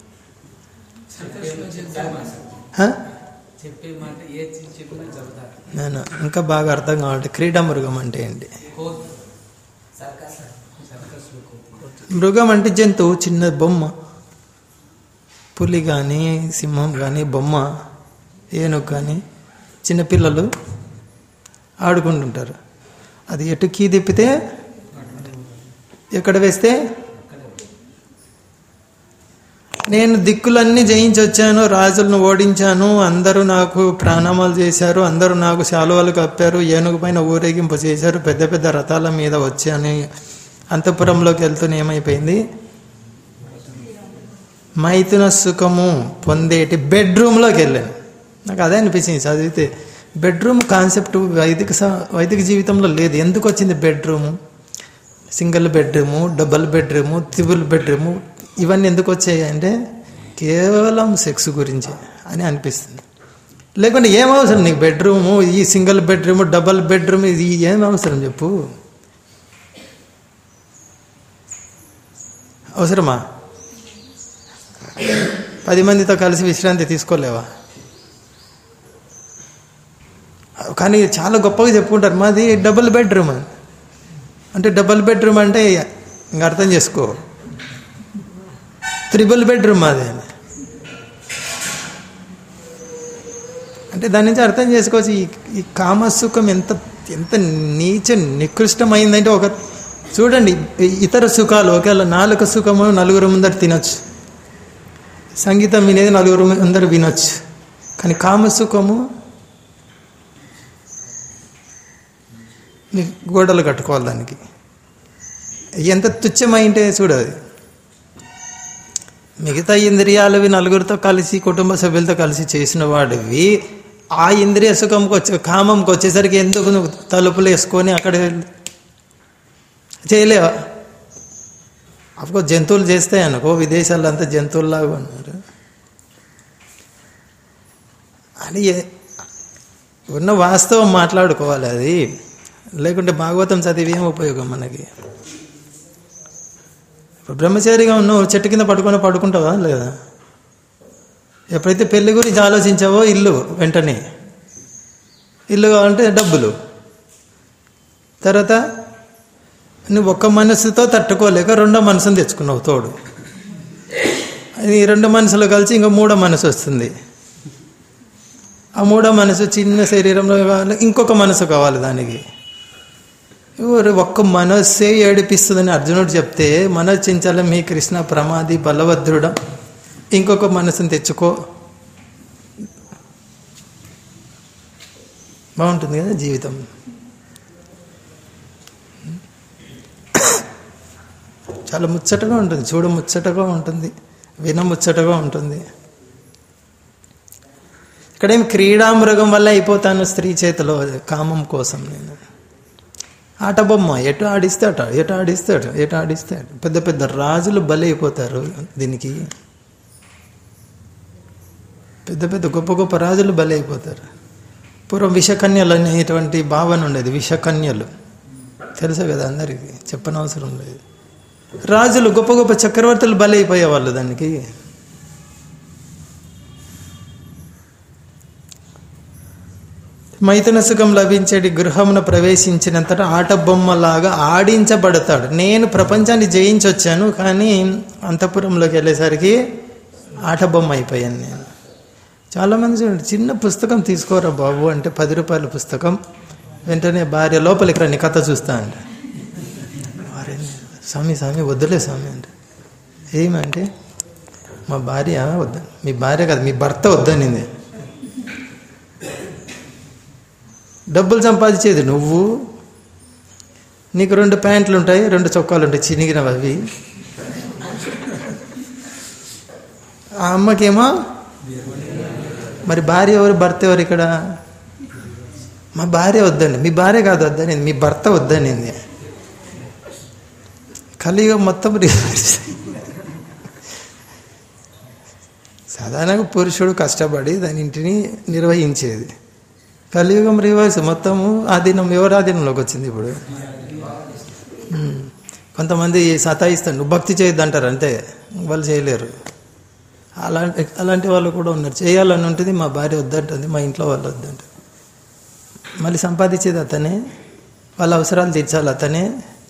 హ? చెప్పే మాట ఏ చీజ్ చెప్పినా చెబుతారు నేను ఇంకా బాగా అర్థం కావాలంటే క్రీడామృగం అంటే ఏంటి కోత్ సర్కస్ సర్కస్లో కోత్ మృగం అంటే జంతువు చిన్న బొమ్మ పులి కానీ సింహం కానీ బొమ్మ ఏనుగు కానీ చిన్నపిల్లలు ఆడుకుంటుంటారు అది ఎటు కీ తిప్పితే ఎక్కడ వేస్తే నేను దిక్కులన్నీ జయించి వచ్చాను రాజులను ఓడించాను అందరూ నాకు ప్రాణామాలు చేశారు అందరూ నాకు శాలువలు కప్పారు ఏనుగు పైన ఊరేగింపు చేశారు పెద్ద పెద్ద రథాల మీద వచ్చాను అంతఃపురంలోకి వెళ్తూనే ఏమైపోయింది మైథున సుఖము పొందేటి బెడ్రూమ్లోకి వెళ్ళాను నాకు అదే అనిపించింది చదివితే బెడ్రూమ్ కాన్సెప్ట్ వైదిక స- వైదిక జీవితంలో లేదు ఎందుకు వచ్చింది bedroom single bedroom double bedroom triple bedroom ఇవన్నీ ఎందుకు వచ్చాయి అంటే కేవలం సెక్స్ గురించి అని అనిపిస్తుంది లేకుంటే ఏం అవసరం నీకు బెడ్రూము ఈ సింగిల్ బెడ్రూము డబుల్ బెడ్రూమ్ ఇది ఏం అవసరం చెప్పు అవసరమా పది మందితో కలిసి విశ్రాంతి తీసుకోలేవా కానీ చాలా గొప్పగా చెప్పుకుంటారు మాది డబుల్ బెడ్రూమ్ అని అంటే డబుల్ బెడ్రూమ్ అంటే ఇంక అర్థం చేసుకో త్రిబుల్ బెడ్రూమ్ మాది అని అంటే దాని నుంచి అర్థం చేసుకోవచ్చు ఈ ఈ కామసుఖం ఎంత ఎంత నీచ నికృష్టమైందంటే ఒక చూడండి ఈ ఇతర సుఖాలు ఒకవేళ నాలుక సుఖము నలుగురు ముందర తినొచ్చు సంగీతం వినేది నలుగురు ముందర వినొచ్చు కానీ కామసుఖము నీ గోడలు కట్టుకోవాలి దానికి ఎంత తుచ్చమైంటే చూడదు మిగతా ఇంద్రియాలవి నలుగురితో కలిసి కుటుంబ సభ్యులతో కలిసి చేసిన వాడివి ఆ ఇంద్రియ సుఖంకి వచ్చే కామంకి వచ్చేసరికి ఎందుకు నువ్వు తలుపులు వేసుకొని అక్కడ చేయలేవా అఫ్కోర్స్ జంతువులు చేస్తాయి అనుకో విదేశాల్లో అంతా జంతువుల్లాగా ఉన్నారు అని ఏ- ఉన్న వాస్తవం మాట్లాడుకోవాలి అది లేకుంటే భాగవతం చదివి ఏం ఉపయోగం మనకి ఇప్పుడు బ్రహ్మచారిగా ఉన్నావు చెట్టు కింద పడుకొని పడుకుంటావా లేదా ఎప్పుడైతే పెళ్లి గురించి ఆలోచించావో ఇల్లు వెంటనే ఇల్లు కావాలంటే డబ్బులు తర్వాత నువ్వు ఒక్క మనసుతో తట్టుకోలేక రెండో మనసుని తెచ్చుకున్నావు తోడు ఈ రెండు మనసులు కలిసి ఇంకా మూడో మనసు వస్తుంది ఆ మూడో మనసు చిన్న శరీరంలో కావాలి ఇంకొక మనసు కావాలి దానికి ఎవరు ఒక్క మనస్సే ఏడిపిస్తుందని అర్జునుడు చెప్తే మనోచించాలి మీ కృష్ణ ప్రమాది బలభద్రుడ ఇంకొక మనసుని తెచ్చుకో బాగుంటుంది కదా జీవితం చాలా ముచ్చటగా ఉంటుంది చూడ ముచ్చటగా ఉంటుంది విన ముచ్చటగా ఉంటుంది ఇక్కడేం క్రీడామృగం వల్ల అయిపోతాను స్త్రీ చేతిలో కామం కోసం నేను ఆట బొమ్మ ఎటు ఆడిస్తే అట ఎటు ఆడిస్తే అటు ఎటు ఆడిస్తే అటు పెద్ద పెద్ద రాజులు బలైపోతారు దీనికి పెద్ద పెద్ద గొప్ప గొప్ప రాజులు బలైపోతారు పూర్వం విషకన్యలు అనేటువంటి భావన ఉండేది విషకన్యలు తెలుసు కదా అందరికీ చెప్పనవసరం లేదు రాజులు గొప్ప గొప్ప చక్రవర్తులు బలైపోయేవాళ్ళు దానికి మైథున సుఖం లభించేటి గృహమున ప్రవేశించినంతట ఆట బొమ్మలాగా ఆడించబడతాడు నేను ప్రపంచాన్ని జయించొచ్చాను కానీ అంతఃపురంలోకి వెళ్ళేసరికి ఆట బొమ్మ అయిపోయాను నేను చాలామంది చూడండి చిన్న పుస్తకం తీసుకోరా బాబు అంటే పది రూపాయల పుస్తకం వెంటనే భార్య లోపలికి రండి కథ చూస్తా అంటే భార్య స్వామి స్వామి వద్దులే స్వామి అంటే ఏమంటే మా భార్య వద్ద మీ భార్య కాదు మీ భర్త వద్దనింది డబ్బులు సంపాదించేది నువ్వు నీకు రెండు ప్యాంట్లు ఉంటాయి రెండు చొక్కాలు ఉంటాయి చినిగినవి అవి ఆ అమ్మకేమో మరి భార్య ఎవరు భర్త ఎవరు ఇక్కడ మా భార్య వద్దండి మీ భార్య కాదు వద్దనింది మీ భర్త వద్దనింది కలియుగం మొత్తం రివర్స్ సాధారణంగా పురుషుడు కష్టపడి దాని ఇంటిని నిర్వహించేది కలియుగం రివర్స్ మొత్తము ఆధీనం ఎవరు ఆధీనంలోకి వచ్చింది ఇప్పుడు ఉమ్. కొంతమంది సతాయిస్తారు నువ్వు భక్తి చేయొద్దు అంటారు అంతే వాళ్ళు చేయలేరు అలాంటి అలాంటి వాళ్ళు కూడా ఉన్నారు చేయాలని ఉంటుంది మా భార్య వద్దంటుంది మా ఇంట్లో వాళ్ళు వద్దంటారు మళ్ళీ సంపాదించేది అతనే వాళ్ళ అవసరాలు తీర్చాలి అతనే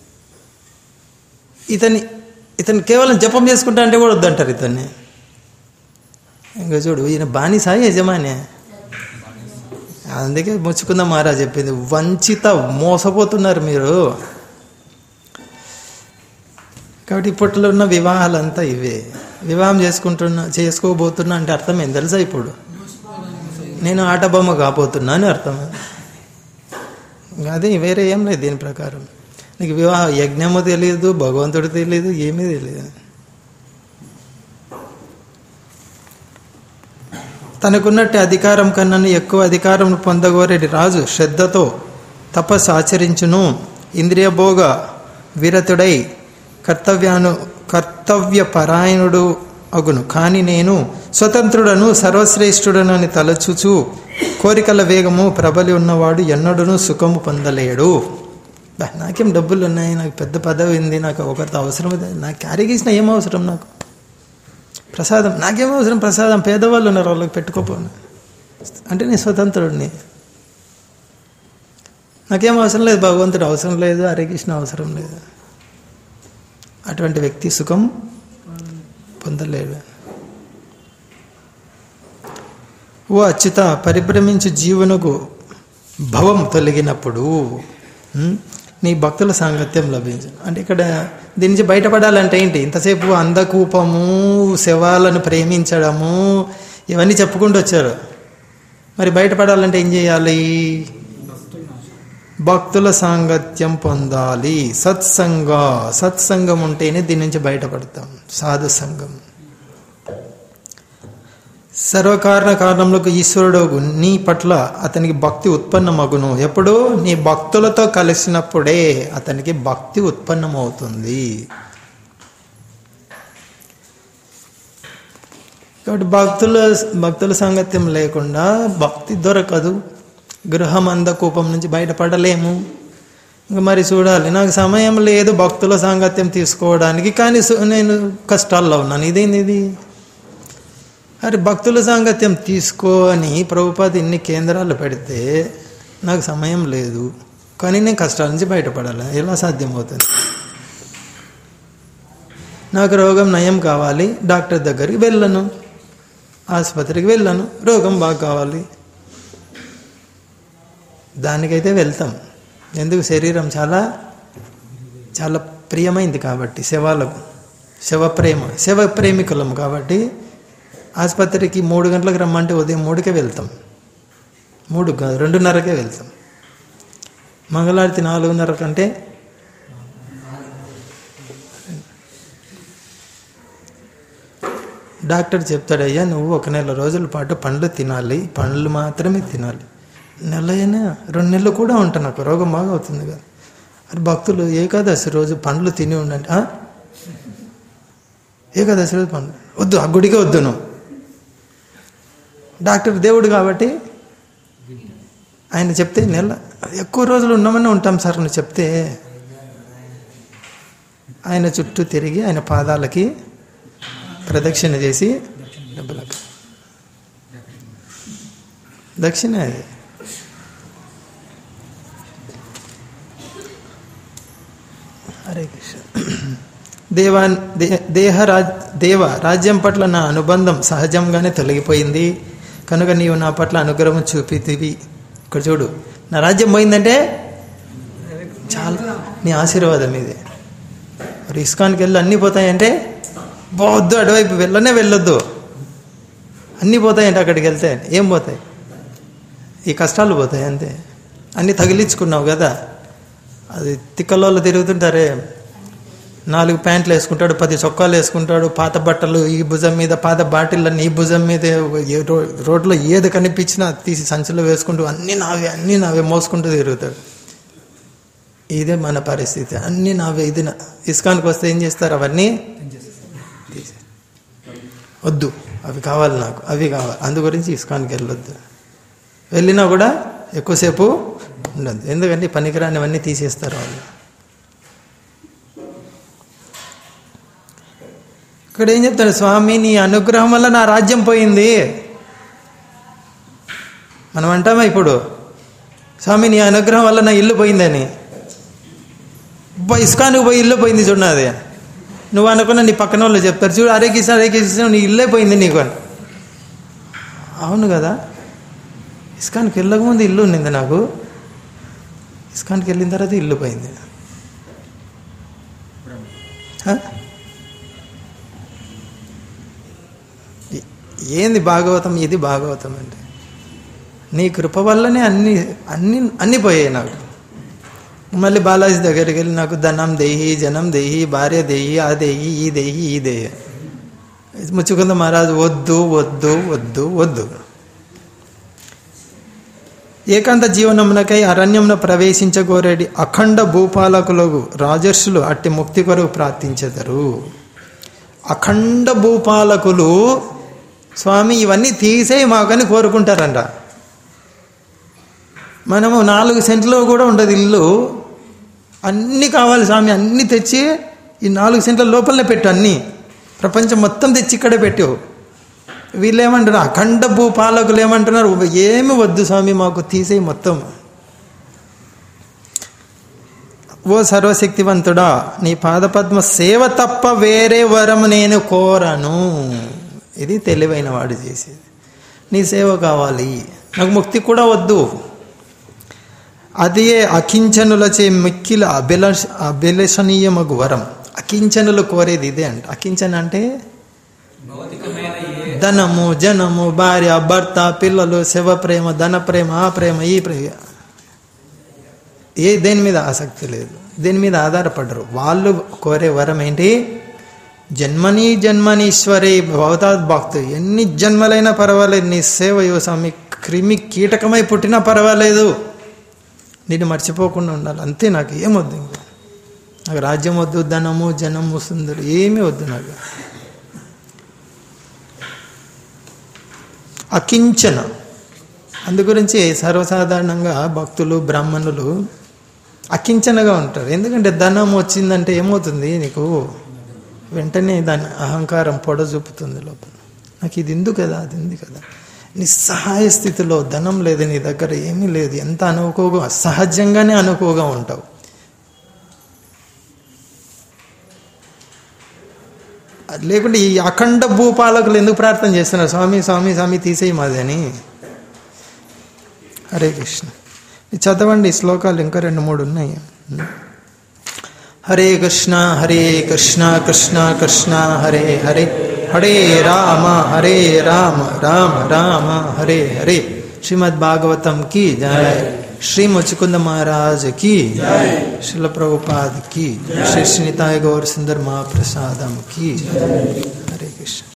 ఇతని ఇతను కేవలం జపం చేసుకుంటా అంటే కూడా వద్దంటారు ఇతన్ని ఇంకా చూడు ఈయన బానిసా యజమానే అందుకే ముచ్చుకుందాం మహారాజ్ చెప్పింది వంచిత మోసపోతున్నారు మీరు కాబట్టి ఇప్పట్లో ఉన్న వివాహాలంతా ఇవే వివాహం చేసుకుంటున్నా చేసుకోబోతున్నా అంటే అర్థం ఏం తెలుసా ఇప్పుడు నేను ఆట బొమ్మ కాబోతున్నా అని అర్థం అదే వేరే ఏం లేదు దీని ప్రకారం నీకు వివాహ యజ్ఞము తెలియదు భగవంతుడు తెలియదు ఏమీ తెలియదు తనకున్నట్టు అధికారం కన్నా ఎక్కువ అధికారం పొందగోరేటి రాజు శ్రద్ధతో తపస్సు ఆచరించును ఇంద్రియ భోగ విరతుడై కర్తవ్యాను కర్తవ్య పరాయణుడు అగును కానీ నేను స్వతంత్రుడను సర్వశ్రేష్ఠుడను అని తలచుచు కోరికల వేగము ప్రబలి ఉన్నవాడు ఎన్నడూను సుఖము పొందలేడు బా, నాకేం డబ్బులు ఉన్నాయి నాకు పెద్ద పదవి ఉంది నాకు ఒకరితో అవసరం ఉంది. నాకు క్యారీకి ఇచ్చిన ఏం అవసరం నాకు ప్రసాదం నాకేం అవసరం ప్రసాదం పేదవాళ్ళు ఉన్నారు వాళ్ళకి పెట్టుకోపోను అంటే నేను స్వతంత్రుడిని నాకేం అవసరం లేదు భగవంతుడు అవసరం లేదు హరే కృష్ణ అవసరం లేదు అటువంటి వ్యక్తి సుఖం పొందలేడు ఓ అచ్యుత పరిభ్రమించు జీవనకు భవం తొలగినప్పుడు ఉం, నీ భక్తుల సాంగత్యం లభించు అంటే ఇక్కడ దీని నుంచి బయటపడాలంటే ఏంటి ఇంతసేపు అందకూపము శవాలను ప్రేమించడము ఇవన్నీ చెప్పుకుంటూ వచ్చారు మరి బయటపడాలంటే ఏం చేయాలి భక్తుల సాంగత్యం పొందాలి సత్సంగ సత్సంగం ఉంటేనే దీని నుంచి బయటపడతాం సాధు సంఘం సర్వకారణ కారణములకు ఈశ్వరుడు నీ పట్ల అతనికి భక్తి ఉత్పన్నమగును ఎప్పుడు నీ భక్తులతో కలిసినప్పుడే అతనికి భక్తి ఉత్పన్నమవుతుంది కాబట్టి భక్తుల భక్తుల సాంగత్యం లేకుండా భక్తి దొరకదు గృహం అందకూపం నుంచి బయటపడలేము ఇంకా మరి చూడాలి నాకు సమయం లేదు భక్తుల సాంగత్యం తీసుకోవడానికి కానీ సు- నేను కష్టాల్లో ఉన్నాను ఇదేంది ఇది అరే భక్తుల సాంగత్యం తీసుకో అని ప్రభుపాద ఇన్ని కేంద్రాలు పెడితే నాకు సమయం లేదు కానీ నేను కష్టాల నుంచి బయటపడాలి ఎలా సాధ్యమవుతుంది నాకు రోగం నయం కావాలి డాక్టర్ దగ్గరికి వెళ్ళను ఆసుపత్రికి వెళ్ళను రోగం బాగా కావాలి దానికైతే వెళ్తాం ఎందుకు శరీరం చాలా చాలా ప్రియమైంది కాబట్టి శవాలకు శవ ప్రేమ శవ ప్రేమికులం కాబట్టి ఆసుపత్రికి మూడు గంటలకు రమ్మంటే ఉదయం మూడుకే వెళ్తాం మూడు కాదు రెండున్నరకే వెళ్తాం మంగళారతి నాలుగున్నర కంటే డాక్టర్ చెప్తాడయ్యా నువ్వు ఒక నెల రోజుల పాటు పండ్లు తినాలి పండ్లు మాత్రమే తినాలి నెల అయినా రెండు నెలలు కూడా ఉంటాను నాకు రోగం బాగా అవుతుంది కదా అది భక్తులు ఏకాదశి రోజు పండ్లు తిని ఉండండి "ఆ? ఏకాదశి రోజు పండ్లు వద్దు ఆ గుడికే వద్దు నువ్వు డాక్టర్ దేవుడు కాబట్టి ఆయన చెప్తే నెల ఎక్కువ రోజులు ఉన్నామని ఉంటాం సార్ నువ్వు చెప్తే ఆయన చుట్టూ తిరిగి ఆయన పాదాలకి ప్రదక్షిణ చేసి డబ్బులకు దక్షిణ అది హరే కృష్ణ దేవా దే- దేహ రాజ్ దేవ రాజ్యం పట్ల నా అనుబంధం సహజంగానే తొలగిపోయింది కనుక నీవు నా పట్ల అనుగ్రహం చూపితివి ఇక్కడ చూడు నా రాజ్యం పోయిందంటే చాలా నీ ఆశీర్వాదం ఇది మరి ఇస్కాన్కి వెళ్ళి అన్నీ పోతాయంటే పోవద్దు అటువైపు వెళ్ళనే వెళ్ళొద్దు అన్నీ పోతాయంటే అక్కడికి వెళ్తే ఏం పోతాయి ఈ కష్టాలు పోతాయి అంతే అన్నీ తగిలించుకున్నావు కదా అది తిక్కలోళ్ళు తిరుగుతుంటారే నాలుగు ప్యాంట్లు వేసుకుంటాడు పది చొక్కాలు వేసుకుంటాడు పాత బట్టలు ఈ భుజం మీద పాత బాటిళ్ళన్నీ ఈ భుజం మీద ఏ రో- రోడ్లో ఏది కనిపించినా తీసి సంచిలో వేసుకుంటూ అన్నీ నావే అన్నీ నావే మోసుకుంటూ తిరుగుతాడు ఇదే మన పరిస్థితి అన్నీ నావే ఇది నా ఇస్కాన్కి వస్తే ఏం చేస్తారు అవన్నీ తీసే వద్దు అవి కావాలి నాకు అవి కావాలి అందు గురించి ఇస్కాన్కి వెళ్ళొద్దు వెళ్ళినా కూడా ఎక్కువసేపు ఉండదు ఎందుకంటే ఈ పనికిరానివన్నీ తీసేస్తారు వాళ్ళు ఇక్కడ ఏం చెప్తాడు స్వామి నీ అనుగ్రహం వల్ల నా రాజ్యం పోయింది మనం అంటామా ఇప్పుడు స్వామి నీ అనుగ్రహం వల్ల నా ఇల్లు పోయిందని అబ్బా, ఇస్కాన్కి పోయి ఇల్లు పోయింది చూడనాది నువ్వు అనుకున్న నీ పక్కన వాళ్ళు చెప్తారు చూడు అరే కిసిన అరే కిసిన నీ ఇల్లే పోయింది నీకు అని అవును కదా ఇస్కాన్కి వెళ్ళకముందు ఇల్లు ఉన్నింది నాకు ఇస్కాన్కి వెళ్ళిన తర్వాత ఇల్లు పోయింది హ? ఏ- ఏంది భాగవతం ఇది భాగవతం అంటే నీ కృప వల్లనే అన్ని అన్ని అన్ని పోయాయి నాకు మళ్ళీ బాలాజీ దగ్గరికి వెళ్ళి నాకు ధనం దేహి జనం దేహి భార్య దేహి ఆ దేహి ఈ దేహి ఈ దేహి ముచ్చుకుంద మహారాజు వద్దు వద్దు వద్దు వద్దు ఏకాంత జీవనమునకై అరణ్యమున ప్రవేశించగోరేడి అఖండ భూపాలకులకు రాజర్షులు అట్టి ముక్తి కొరకు ప్రార్థించెదరు అఖండ భూపాలకులు స్వామి ఇవన్నీ తీసేయి మాకని కోరుకుంటారంట మనము నాలుగు సెంట్లో కూడా ఉండదు ఇల్లు అన్నీ కావాలి స్వామి అన్నీ తెచ్చి ఈ నాలుగు సెంట్ల లోపలనే పెట్టు అన్నీ ప్రపంచం మొత్తం తెచ్చి ఇక్కడే పెట్టావు వీళ్ళు ఏమంటారు అఖండ భూపాలకులు ఏమంటున్నారు ఏమి వద్దు స్వామి మాకు తీసేయి మొత్తం ఓ సర్వశక్తివంతుడా నీ పాదపద్మ సేవ తప్ప వేరే వరం నేను కోరను ఇది తెలివైన వాడు చేసేది నీ సేవ కావాలి నాకు ముక్తి కూడా వద్దు అదే అకించనులచే మిక్కిల అభిలష అభిలషణీయమగు వరం అకించనులు కోరేది ఇదే అంట అకించన అంటే భౌతికమైన ఏ ధనము జనము భార్య భర్త పిల్లలు శవ ప్రేమ ధన ప్రేమ ఆ ప్రేమ ఈ ప్రేమ ఏ దేని మీద ఆసక్తి లేదు దేని మీద ఆధారపడరు వాళ్ళు కోరే వరం ఏంటి జన్మని జన్మనీశ్వరి భవతాత్ భక్తు ఎన్ని జన్మలైనా పర్వాలేదు నీ సేవ యువస్వామి క్రిమి కీటకమై పుట్టినా పర్వాలేదు నేను మర్చిపోకుండా ఉండాలి అంతే నాకు ఏమొద్దు ఇంకా నాకు రాజ్యం వద్దు ధనము జనము సుందరు ఏమీ వద్దు నాకు అకించన అందు గురించి సర్వసాధారణంగా భక్తులు బ్రాహ్మణులు అకించనగా ఉంటారు ఎందుకంటే ధనం వచ్చిందంటే ఏమవుతుంది నీకు వెంటనే దాని అహంకారం పొడ చూపుతుంది లోపల నాకు ఇది ఇందు కదా అది ఉంది కదా నిస్సహాయ స్థితిలో ధనం లేదు నీ దగ్గర ఏమీ లేదు ఎంత అనుకోగా సహజంగానే అనుకోగా ఉంటావు అది లేకుంటే ఈ అఖండ భూపాలకులు ఎందుకు ప్రార్థన చేస్తున్నారు స్వామి స్వామి స్వామి తీసేయి మాది అని హరే కృష్ణ ఇది చదవండి ఈ శ్లోకాలు ఇంకా రెండు మూడు ఉన్నాయి హరే కృష్ణ హరే కృష్ణ కృష్ణ కృష్ణ హరే హరే హరే రామ హరే రామ రామ రామ హరే హరే శ్రీమద్ భాగవతం की जय श्री मुचकुंद महाराज की शिल प्रभुपाद की श्री श्रीताय गौर सुंदर महाप्रसादम की हरे कृष्ण